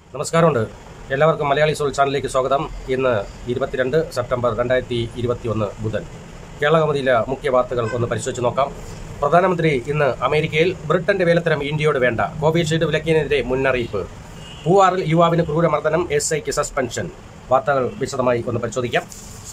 നമസ്കാരമുണ്ട് എല്ലാവർക്കും മലയാളി സോൾ ചാനലിലേക്ക് സ്വാഗതം ഇന്ന് ഇരുപത്തിരണ്ട് സെപ്റ്റംബർ രണ്ടായിരത്തി ഇരുപത്തി ഒന്ന് ബുധൻ കേരളകൗമുദിയിലെ മുഖ്യ വാർത്തകൾ ഒന്ന് പരിശോധിച്ച് നോക്കാം പ്രധാനമന്ത്രി ഇന്ന് അമേരിക്കയിൽ ബ്രിട്ടന്റെ വേലത്തരം ഇന്ത്യയോട് വേണ്ട കോവിഷീൽഡ് വിലക്കിയതിനെതിരെ മുന്നറിയിപ്പ് പൂവാറിൽ യുവാവിന് ക്രൂരമർദ്ദനം എസ് ഐക്ക് സസ്പെൻഷൻ വാർത്തകൾ വിശദമായി ഒന്ന് പരിശോധിക്കാം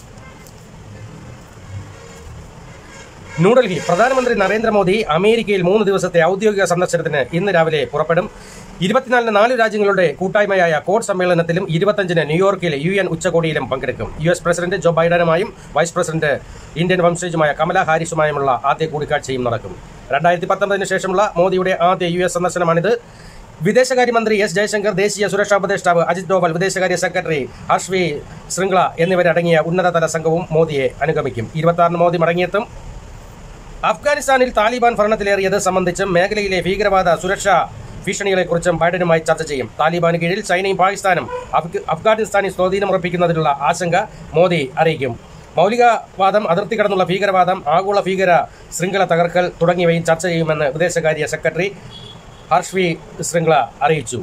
ന്യൂഡൽഹി പ്രധാനമന്ത്രി നരേന്ദ്രമോദി അമേരിക്കയിൽ മൂന്ന് ദിവസത്തെ ഔദ്യോഗിക സന്ദർശനത്തിന് ഇന്ന് രാവിലെ പുറപ്പെടും ഇരുപത്തിനാലിന് നാല് രാജ്യങ്ങളുടെ കൂട്ടായ്മയായ കോഡ് സമ്മേളനത്തിലും ഇരുപത്തഞ്ചിന് ന്യൂയോർക്കിൽ യു എൻ ഉച്ചകോടിയിലും പങ്കെടുക്കും യു എസ് പ്രസിഡന്റ് ജോ ബൈഡനുമായും വൈസ് പ്രസിഡന്റ് ഇന്ത്യൻ വംശജുമായ കമല ഹാരിസുമായുമുള്ള ആദ്യ കൂടിക്കാഴ്ചയും നടക്കും രണ്ടായിരത്തി പത്തൊമ്പതിന് ശേഷമുള്ള മോദിയുടെ ആദ്യ യു എസ് സന്ദർശനമാണിത് വിദേശകാര്യമന്ത്രി എസ് ജയശങ്കർ ദേശീയ സുരക്ഷാ ഉപദേഷ്ടാവ് അജിത് ഡോവൽ വിദേശകാര്യ സെക്രട്ടറി ഹർഷ് വി ശൃംഗ്ല എന്നിവരടങ്ങിയ ഉന്നതതല സംഘവും മോദിയെ അനുഗമിക്കും ഇരുപത്തി മോദി മടങ്ങിയെത്തും അഫ്ഗാനിസ്ഥാനിൽ താലിബാൻ ഭരണത്തിലേറിയത് സംബന്ധിച്ചും മേഖലയിലെ ഭീകരവാദ സുരക്ഷാ ഭീഷണികളെക്കുറിച്ചും ബൈഡനുമായി ചർച്ച ചെയ്യും താലിബാന് കീഴിൽ ചൈനയും പാകിസ്ഥാനും അഫ്ഗ- അഫ്ഗാനിസ്ഥാനിൽ സ്വാധീനമുറപ്പിക്കുന്നതിനുള്ള ആശങ്ക മോദി അറിയിക്കും മൗലികവാദം അതിർത്തി കടന്നുള്ള ഭീകരവാദം ആഗോള ഭീകര ശൃംഖല തകർക്കൽ തുടങ്ങിയവയും ചർച്ച ചെയ്യുമെന്ന് വിദേശകാര്യ സെക്രട്ടറി ഹർഷ്വി ശൃംഖല അറിയിച്ചു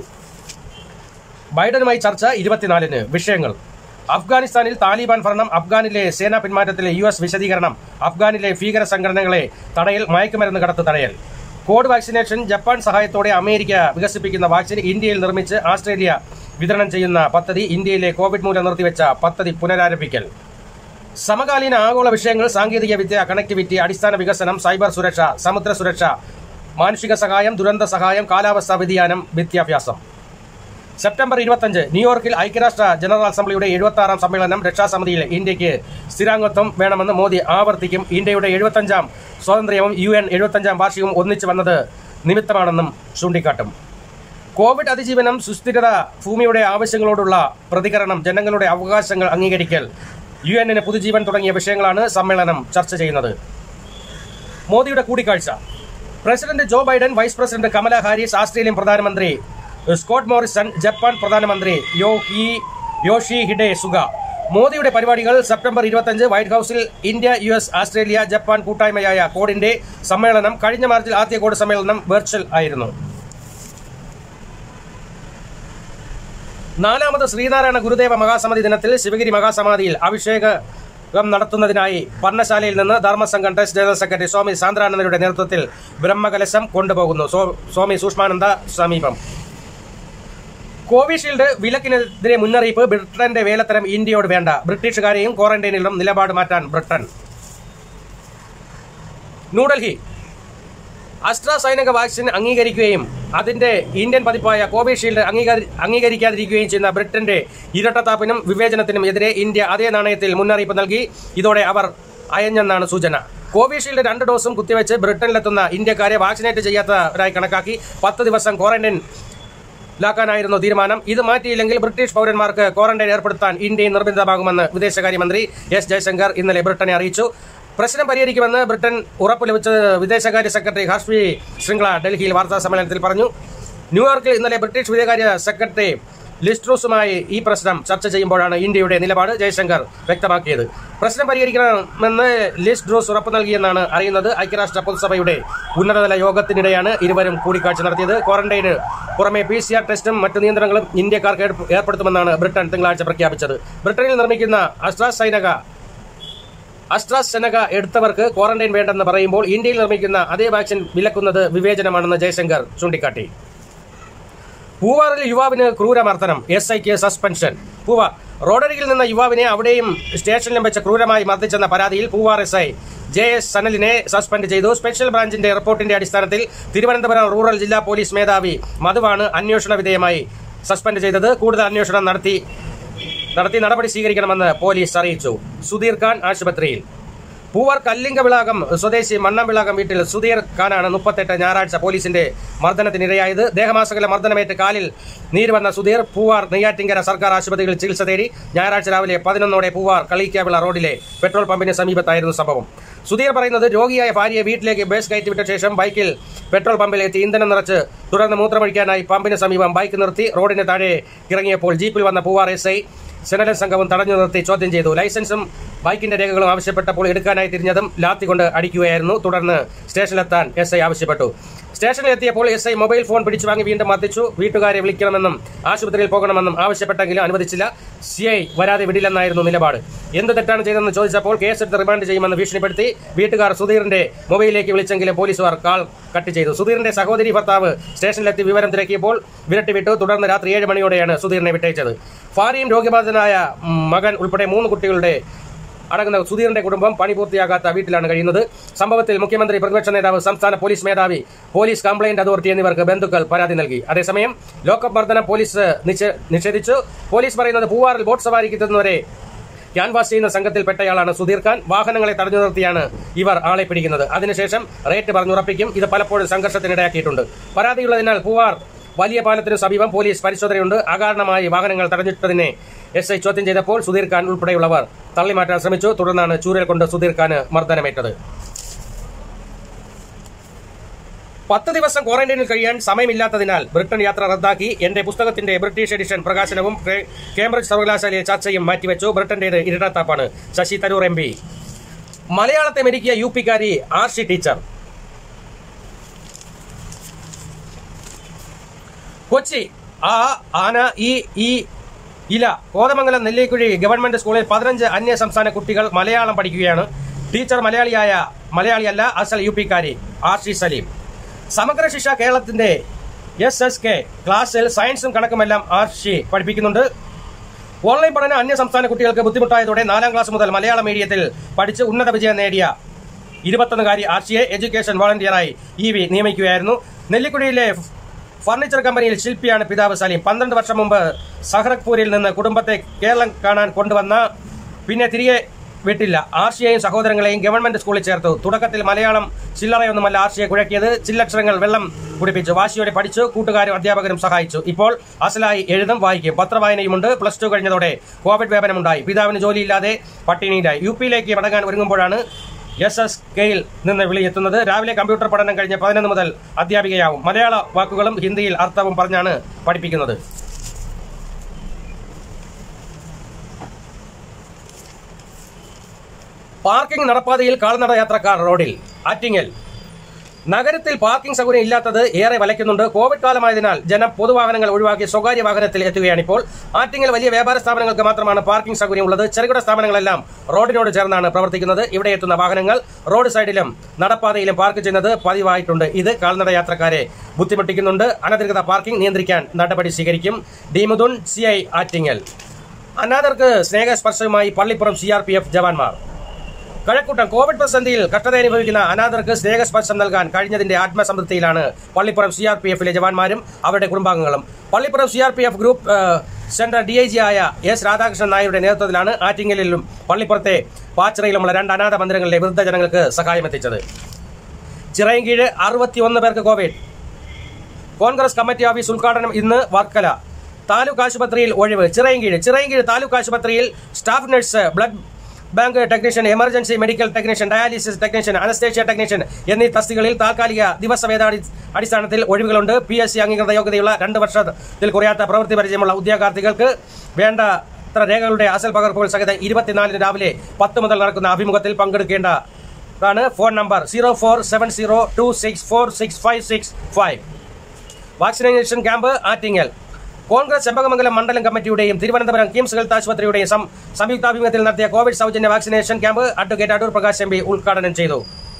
ബൈഡനുമായി ചർച്ച ഇരുപത്തിനാലിന് വിഷയങ്ങൾ അഫ്ഗാനിസ്ഥാനിൽ താലിബാൻ ഭരണം അഫ്ഗാനിലെ സേനാ പിന്മാറ്റത്തിലെ യു എസ് വിശദീകരണം അഫ്ഗാനിലെ ഭീകര സംഘടനകളെ തടയൽ മയക്കുമരുന്ന് കടത്ത് തടയൽ കോഡ് വാക്സിനേഷൻ ജപ്പാൻ സഹായത്തോടെ അമേരിക്ക വികസിപ്പിക്കുന്ന വാക്സിൻ ഇന്ത്യയിൽ നിർമ്മിച്ച് ആസ്ട്രേലിയ വിതരണം ചെയ്യുന്ന പദ്ധതി ഇന്ത്യയിലെ കോവിഡ് മൂലം നിർത്തിവെച്ച പദ്ധതി പുനരാരംഭിക്കൽ സമകാലീന ആഗോള വിഷയങ്ങൾ സാങ്കേതിക വിദ്യ കണക്ടിവിറ്റി അടിസ്ഥാന വികസനം സൈബർ സുരക്ഷ സമുദ്ര സുരക്ഷ മാനുഷിക സഹായം ദുരന്ത സഹായം കാലാവസ്ഥാ വ്യതിയാനം വിദ്യാഭ്യാസം സെപ്റ്റംബർ ഇരുപത്തഞ്ച് ന്യൂയോർക്കിൽ ഐക്യരാഷ്ട്ര ജനറൽ അസംബ്ലിയുടെ എഴുപത്തി ആറാം സമ്മേളനം രക്ഷാസമിതിയിൽ ഇന്ത്യക്ക് സ്ഥിരാംഗത്വം വേണമെന്ന് മോദി ആവർത്തിക്കും ഇന്ത്യയുടെ എഴുപത്തഞ്ചാം സ്വാതന്ത്ര്യവും യു എൻ എഴുപത്തഞ്ചാം വാർഷികവും ഒന്നിച്ചു വന്നത് നിമിത്തമാണെന്നും ചൂണ്ടിക്കാട്ടും കോവിഡ് അതിജീവനം സുസ്ഥിരത ഭൂമിയുടെ ആവശ്യങ്ങളോടുള്ള പ്രതികരണം ജനങ്ങളുടെ അവകാശങ്ങൾ അംഗീകരിക്കൽ യു എന്നിന് പുതുജീവൻ തുടങ്ങിയ വിഷയങ്ങളാണ് സമ്മേളനം ചർച്ച ചെയ്യുന്നത് മോദിയുടെ കൂടിക്കാഴ്ച president Joe Biden vice president Kamala Harris Australian പ്രധാനമന്ത്രി സ്കോട്ട് മോറിസൺ ജപ്പാൻ പ്രധാനമന്ത്രി യോഹി യോഷി ഹിഡെ സുഗ മോദിയുടെ പരിപാടികൾ സെപ്റ്റംബർ ഇരുപത്തഞ്ച് വൈറ്റ് ഹൌസിൽ India U S Australia Japan കൂട്ടായ്മയായ കോഡിന്റെ സമ്മേളനം കഴിഞ്ഞ മാർച്ചിൽ ആദ്യ കോഡ് സമ്മേളനം വെർച്വൽ ആയിരുന്നു നാലാമത് ശ്രീനാരായണ ഗുരുദേവ മഹാസമിതി ദിനത്തിൽ ശിവഗിരി മഹാസമാധിയിൽ അഭിഷേകം നടത്തുന്നതിനായി പർണശാലയിൽ നിന്ന് Dharmasangham trust general secretary Swami സാന്ദ്രാനന്ദരുടെ നേതൃത്വത്തിൽ ബ്രഹ്മകലശം കൊണ്ടുപോകുന്നു സ്വ- സ്വാമി സൂക്ഷ്മാനന്ദ സമീപം കോവിഷീൽഡ് വിലക്കിനെതിരെ മുന്നറിയിപ്പ് ബ്രിട്ടന്റെ വേലത്തരം ഇന്ത്യയോട് വേണ്ട ബ്രിട്ടീഷുകാരെയും ക്വാറന്റൈനിലും നിലപാട് മാറ്റാൻ ബ്രിട്ടൻ ന്യൂഡൽഹി അസ്ട്രാസൈനിക വാക്സിൻ അംഗീകരിക്കുകയും അതിന്റെ ഇന്ത്യൻ പതിപ്പായ കോവിഷീൽഡ് അംഗീകരി- അംഗീകരിക്കാതിരിക്കുകയും ചെയ്യുന്ന ബ്രിട്ടന്റെ ഇരട്ടത്താപ്പിനും വിവേചനത്തിനും എതിരെ ഇന്ത്യ അതേ നാണയത്തിൽ മുന്നറിയിപ്പ് നൽകി ഇതോടെ അവർ അയഞ്ഞെന്നാണ് സൂചന കോവിഷീൽഡ് രണ്ട് ഡോസും കുത്തിവെച്ച് ബ്രിട്ടനിലെത്തുന്ന ഇന്ത്യക്കാരെ വാക്സിനേറ്റ് ചെയ്യാത്തവരായി കണക്കാക്കി പത്ത് ദിവസം ക്വാറന്റൈൻ ലാക്കാനായിരുന്നു തീരുമാനം ഇത് മാറ്റിയില്ലെങ്കിൽ ബ്രിട്ടീഷ് പൗരന്മാർക്ക് ക്വാറന്റൈൻ ഏർപ്പെടുത്താൻ ഇന്ത്യയും നിർബന്ധിതമാകുമെന്ന് വിദേശകാര്യമന്ത്രി എസ് ജയശങ്കർ ഇന്നലെ ബ്രിട്ടനെ അറിയിച്ചു പ്രശ്നം പരിഹരിക്കുമെന്ന് ബ്രിട്ടൻ ഉറപ്പ് ലഭിച്ച വിദേശകാര്യ സെക്രട്ടറി ഹർഷ്വി ശൃംഗ്ല ഡൽഹിയിൽ വാർത്താ സമ്മേളനത്തിൽ പറഞ്ഞു ന്യൂയോർക്കിൽ ഇന്നലെ ബ്രിട്ടീഷ് വിദേശകാര്യ സെക്രട്ടറി ലിസ്ട്രൂസുമായി ഈ പ്രശ്നം ചർച്ച ചെയ്യുമ്പോഴാണ് ഇന്ത്യയുടെ നിലപാട് ജയശങ്കർ വ്യക്തമാക്കിയത് പ്രശ്നം പരിഹരിക്കണമെന്ന് ലിസ് ഡ്രൂസ് ഉറപ്പ് നൽകിയെന്നാണ് അറിയുന്നത് ഐക്യരാഷ്ട്ര പൊതുസഭയുടെ ഉന്നതതല യോഗത്തിനിടെയാണ് ഇരുവരും കൂടിക്കാഴ്ച നടത്തിയത് ക്വാറന്റൈന് പുറമെ പി സി ആർ ടെസ്റ്റും മറ്റു നിയന്ത്രണങ്ങളും ഇന്ത്യക്കാർക്ക് ഏർപ്പ- ഏർപ്പെടുത്തുമെന്നാണ് ബ്രിട്ടൻ തിങ്കളാഴ്ച പ്രഖ്യാപിച്ചത് ബ്രിട്ടനിൽ നിർമ്മിക്കുന്ന അസ്ട്രാസൈനക അസ്ട്രാസെനക എടുത്തവർക്ക് ക്വാറന്റൈൻ വേണ്ടെന്ന് പറയുമ്പോൾ ഇന്ത്യയിൽ നിർമ്മിക്കുന്ന അതേ വാക്സിൻ വിലക്കുന്നത് വിവേചനമാണെന്ന് ജയശങ്കർ ചൂണ്ടിക്കാട്ടി പൂവാറിൽ യുവാവിന് ക്രൂരമർദ്ദനം എസ് ഐക്ക് സസ്പെൻഷൻ പൂവാർ റോഡരികിൽ നിന്ന യുവാവിനെ അവിടെയും സ്റ്റേഷനിലും വെച്ച് ക്രൂരമായി മർദ്ദിച്ചെന്ന പരാതിയിൽ Poovar S I J S സനലിനെ സസ്പെൻഡ് ചെയ്തു സ്പെഷ്യൽ ബ്രാഞ്ചിന്റെ റിപ്പോർട്ടിന്റെ അടിസ്ഥാനത്തിൽ തിരുവനന്തപുരം റൂറൽ ജില്ലാ പോലീസ് മേധാവി മധുവാണ് അന്വേഷണ വിധേയമായി സസ്പെൻഡ് ചെയ്തത് കൂടുതൽ അന്വേഷണം നടത്തി നടത്തി നടപടി സ്വീകരിക്കണമെന്ന് പോലീസ് അറിയിച്ചു സുധീർ ഖാൻ ആശുപത്രിയിൽ പൂവാർ കല്ലിങ്കവിളാകം സ്വദേശി മണ്ണംവിളാകം വീട്ടിൽ സുധീർ ഖാനാണ് മുപ്പത്തെട്ട് ഞായറാഴ്ച പോലീസിന്റെ മർദ്ദനത്തിനിരയായത് ദേഹമാസകല മർദ്ദനമേറ്റ് കാലിൽ നീര് വന്ന സുധീർ പൂവാർ നെയ്യാറ്റിങ്കര സർക്കാർ ആശുപത്രിയിൽ ചികിത്സ തേടി ഞായറാഴ്ച രാവിലെ പതിനൊന്നോടെ പൂവാർ കളിക്കാവിള റോഡിലെ പെട്രോൾ പമ്പിന് സമീപത്തായിരുന്നു സംഭവം സുധീർ പറയുന്നത് രോഗിയായ ഭാര്യയെ വീട്ടിലേക്ക് ബസ് കയറ്റിവിട്ട ശേഷം ബൈക്കിൽ പെട്രോൾ പമ്പിലെത്തി ഇന്ധനം നിറച്ച് തുടർന്ന് മൂത്രമൊഴിക്കാനായി പമ്പിന് സമീപം ബൈക്ക് നിർത്തി റോഡിന് താഴെ ഇറങ്ങിയപ്പോൾ ജീപ്പിൽ വന്ന പൂവാർ എസ് ഐ സെനലൻ സംഘവും തടഞ്ഞു നിർത്തി ചോദ്യം ചെയ്തു ലൈസൻസും ബൈക്കിന്റെ രേഖകളും ആവശ്യപ്പെട്ടപ്പോൾ എടുക്കാനായി തിരിഞ്ഞതും ലാത്തി കൊണ്ട് അടിക്കുകയായിരുന്നു തുടർന്ന് സ്റ്റേഷനിലെത്താൻ എസ് ഐ ആവശ്യപ്പെട്ടു സ്റ്റേഷനിൽ എത്തിയപ്പോൾ എസ് ഐ മൊബൈൽ ഫോൺ പിടിച്ചു വാങ്ങി വീണ്ടും മർദ്ദിച്ചു വീട്ടുകാരെ വിളിക്കണമെന്നും ആശുപത്രിയിൽ പോകണമെന്നും ആവശ്യപ്പെട്ടെങ്കിലും അനുവദിച്ചില്ല സി ഐ വരാതെ വിടില്ലെന്നായിരുന്നു നിലപാട് എന്ത് തെറ്റാണ് ചെയ്തതെന്ന് ചോദിച്ചപ്പോൾ കേസെടുത്ത് റിമാൻഡ് ചെയ്യുമെന്ന് ഭീഷണിപ്പെടുത്തി വീട്ടുകാർ സുധീറിന്റെ മൊബൈലിലേക്ക് വിളിച്ചെങ്കിലും പോലീസുകാർ കാൾ കട്ട് ചെയ്തു സുധീറിന്റെ സഹോദരി ഭർത്താവ് സ്റ്റേഷനിലെത്തി വിവരം തിരക്കിയപ്പോൾ വിരട്ടിവിട്ടു തുടർന്ന് രാത്രി ഏഴ് മണിയോടെയാണ് സുധീറിനെ വിട്ടയച്ചത് ഭാര്യയും രോഗബാധിതനായ ഉം, മകൻ ഉൾപ്പെടെ മൂന്ന് കുട്ടികളുടെ അടങ്ങുന്ന സുധീറിന്റെ കുടുംബം പണി പൂർത്തിയാകാത്ത വീട്ടിലാണ് കഴിയുന്നത് സംഭവത്തിൽ മുഖ്യമന്ത്രി പ്രതിപക്ഷ നേതാവ് സംസ്ഥാന പോലീസ് മേധാവി പോലീസ് കംപ്ലയിന്റ് അതോറിറ്റി എന്നിവർക്ക് ബന്ധുക്കൾ പരാതി നൽകി അതേസമയം ലോക്കപ്പ് മർദ്ദനം പോലീസ് നിഷേ- നിഷേധിച്ചു പോലീസ് പറയുന്നത് പൂവാറിൽ ബോട്ട് സവാരിക്ക് എത്തുന്നവരെ ക്യാൻവാസ് ചെയ്യുന്ന സംഘത്തിൽപ്പെട്ടയാളാണ് സുധീർ ഖാൻ വാഹനങ്ങളെ തടഞ്ഞു നിർത്തിയാണ് ഇവർ ആളെ പിടിക്കുന്നത് അതിനുശേഷം റേറ്റ് പറഞ്ഞുറപ്പിക്കും ഇത് പലപ്പോഴും സംഘർഷത്തിനിടയാക്കിയിട്ടുണ്ട് പരാതിയുള്ളതിനാൽ പൂവാർ വലിയ പാലത്തിനു സമീപം പോലീസ് പരിശോധനയുണ്ട് അകാരണമായി വാഹനങ്ങൾ തടഞ്ഞിട്ടതിനെ എസ് ഐ ചോദ്യം ചെയ്തപ്പോൾ സുധീർ ഖാൻ ഉൾപ്പെടെയുള്ളവർ തള്ളിമാറ്റാൻ ശ്രമിച്ചു തുടർന്നാണ് ചൂരൽ കൊണ്ട് സുധീർ ഖാന് മർദ്ദനമേറ്റത് പത്ത് ദിവസം ക്വാറന്റൈനിൽ കഴിയാൻ സമയമില്ലാത്തതിനാൽ ബ്രിട്ടൻ യാത്ര റദ്ദാക്കി എന്റെ പുസ്തകത്തിന്റെ ബ്രിട്ടീഷ് എഡിഷൻ പ്രകാശനവും കേ- കേംബ്രിഡ്ജ് സർവകലാശാലയിലെ ചർച്ചയും മാറ്റിവെച്ചു ബ്രിട്ടന്റേത് ഇരട്ടത്താപ്പാണ് ശശി തരൂർ എം പി മലയാളത്തെ മെരുക്കിയ യു പിക്കാരി ആർഷി ടീച്ചർ കൊച്ചി ആ ആന ഈ ഈ ഇല കോതമംഗലം നെല്ലിക്കുഴി ഗവൺമെന്റ് സ്കൂളിൽ പതിനഞ്ച് അന്യ സംസ്ഥാന കുട്ടികൾ മലയാളം പഠിക്കുകയാണ് ടീച്ചർ മലയാളിയായ മലയാളിയല്ല അസൽ യു പിക്കാരി ആർഷി സലീം സമഗ്ര ശിക്ഷ കേരളത്തിന്റെ എസ് എസ് കെ ക്ലാസ്സിൽ സയൻസും കണക്കുമെല്ലാം ആർഷി പഠിപ്പിക്കുന്നുണ്ട് ഓൺലൈൻ പഠനം അന്യ സംസ്ഥാന കുട്ടികൾക്ക് ബുദ്ധിമുട്ടായതോടെ നാലാം ക്ലാസ് മുതൽ മലയാള മീഡിയത്തിൽ പഠിച്ച് ഉന്നത വിജയം നേടിയ ഇരുപത്തൊന്നുകാരി ആർഷിയെ എഡ്യൂക്കേഷൻ വോളണ്ടിയറായി ഇ വി നിയമിക്കുകയായിരുന്നു നെല്ലിക്കുഴിയിലെ ഫർണിച്ചർ കമ്പനിയിൽ ശില്പിയാണ് പിതാവ് സലീം പന്ത്രണ്ട് വർഷം മുമ്പ് സഹറക്പൂരിൽ നിന്ന് കുടുംബത്തെ കേരളം കാണാൻ കൊണ്ടുവന്ന പിന്നെ തിരികെ വിട്ടില്ല ആർഷിയെയും സഹോദരങ്ങളെയും ഗവൺമെന്റ് സ്കൂളിൽ ചേർത്തു തുടക്കത്തിൽ മലയാളം ചില്ലറയൊന്നുമല്ല ആർഷിയെ കുഴക്കിയത് ചില്ലക്ഷരങ്ങൾ വെള്ളം കുടിപ്പിച്ചു വാശിയോടെ പഠിച്ചു കൂട്ടുകാരും അധ്യാപകരും സഹായിച്ചു ഇപ്പോൾ അസലായി എഴുതും വായിക്കും പത്രവായനയുമുണ്ട് പ്ലസ് ടു കഴിഞ്ഞതോടെ കോവിഡ് വ്യാപനമുണ്ടായി പിതാവിന് ജോലിയില്ലാതെ പട്ടിണിയിലായി യു പിയിലേക്ക് മടങ്ങാൻ ഒരുങ്ങുമ്പോഴാണ് എസ് എസ് കെയിൽ നിന്ന് വിളിയെത്തുന്നത് രാവിലെ കമ്പ്യൂട്ടർ പഠനം കഴിഞ്ഞ് പതിനൊന്ന് മുതൽ അധ്യാപികയാവും മലയാള വാക്കുകളും ഹിന്ദിയിൽ അർത്ഥവും പറഞ്ഞാണ് പഠിപ്പിക്കുന്നത് പാർക്കിംഗ് നടപ്പാതയിൽ കാൽനട യാത്രക്കാർ റോഡിൽ ആറ്റിങ്ങൽ നഗരത്തിൽ പാർക്കിംഗ് സൗകര്യം ഇല്ലാത്തത് ഏറെ വലയ്ക്കുന്നുണ്ട് കോവിഡ് കാലമായതിനാൽ ജനം പൊതുവാഹനങ്ങൾ ഒഴിവാക്കി സ്വകാര്യ വാഹനത്തിൽ എത്തുകയാണിപ്പോൾ ആറ്റിങ്ങൽ വലിയ വ്യാപാര സ്ഥാപനങ്ങൾക്ക് മാത്രമാണ് പാർക്കിംഗ് സൗകര്യം ഉള്ളത് ചെറുകിട സ്ഥാപനങ്ങളെല്ലാം റോഡിനോട് ചേർന്നാണ് പ്രവർത്തിക്കുന്നത് ഇവിടെ എത്തുന്ന വാഹനങ്ങൾ റോഡ് സൈഡിലും നടപ്പാതയിലും പാർക്ക് ചെയ്യുന്നത് പതിവായിട്ടുണ്ട് ഇത് കാൽനട യാത്രക്കാരെ ബുദ്ധിമുട്ടിക്കുന്നുണ്ട് അനധികൃത പാർക്കിംഗ് നിയന്ത്രിക്കാൻ നടപടി സ്വീകരിക്കും ഡിമുദുൻ സി ഐ ആറ്റിങ്ങൽ അനാഥർക്ക് സ്നേഹസ്പർശവുമായി Pallippuram C R P F ജവാന്മാർ കഴക്കൂട്ടം കോവിഡ് പ്രതിസന്ധിയിൽ കഷ്ടത അനുഭവിക്കുന്ന അനാഥർക്ക് സ്നേഹസ്പർശം നൽകാൻ കഴിഞ്ഞതിന്റെ ആത്മസംതൃപ്തിയിലാണ് പള്ളിപ്പുറം സി ആർ പി എഫിലെ ജവാന്മാരും അവരുടെ കുടുംബാംഗങ്ങളും Pallippuram C R P F group ഏഹ്, സെൻട്രൽ ഡി ഐ ജി ആയ എസ് രാധാകൃഷ്ണൻ നായരുടെ നേതൃത്വത്തിലാണ് ആറ്റിങ്ങലിലും പള്ളിപ്പുറത്തെ പാച്ചിറയിലുമുള്ള രണ്ട് അനാഥ മന്ദിരങ്ങളിലെ വൃദ്ധജനങ്ങൾക്ക് സഹായമെത്തിച്ചത് ചിറയൻകീഴ് അറുപത്തിയൊന്ന് പേർക്ക് കോവിഡ് കോൺഗ്രസ് കമ്മിറ്റി ഓഫീസ് ഉദ്ഘാടനം ഇന്ന് വർക്കല താലൂക്ക് ആശുപത്രിയിൽ ഒഴിവ് ചിറയൻകീഴ് ചിറയൻകീഴ് താലൂക്ക് ആശുപത്രിയിൽ staff nurse blood bank technician emergency medical technician dialysis technician anaesthesia technician എന്നീ തസ്തികളിൽ താൽക്കാലിക ദിവസവേദാടി അടിസ്ഥാനത്തിൽ ഒഴിവുകളുണ്ട് പി എസ് സി അംഗീകൃത യോഗ്യതയുള്ള രണ്ട് വർഷത്തിൽ കുറയാത്ത പ്രവൃത്തി പരിചയമുള്ള ഉദ്യോഗാർത്ഥികൾക്ക് വേണ്ട ഇത്ര രേഖകളുടെ അസൽ പകർപ്പുകൾ സഹിതം ഇരുപത്തിനാലിന് രാവിലെ പത്ത് മുതൽ നടക്കുന്ന അഭിമുഖത്തിൽ പങ്കെടുക്കേണ്ട ാണ് phone number zero four seven zero two six four six five six five vaccination camp Attingal Congress Chempakamangalam മണ്ഡലം കമ്മിറ്റിയുടെയും തിരുവനന്തപുരം കിംസ് ഹെൽത്ത് ആശുപത്രിയുടെയും സം- സംയുക്താഭിമുഖ്യത്തിൽ നടത്തിയ കോവിഡ് സൗജന്യ vaccination camp advocate Adoor Prakash M P ഉദ്ഘാടനം ചെയ്തു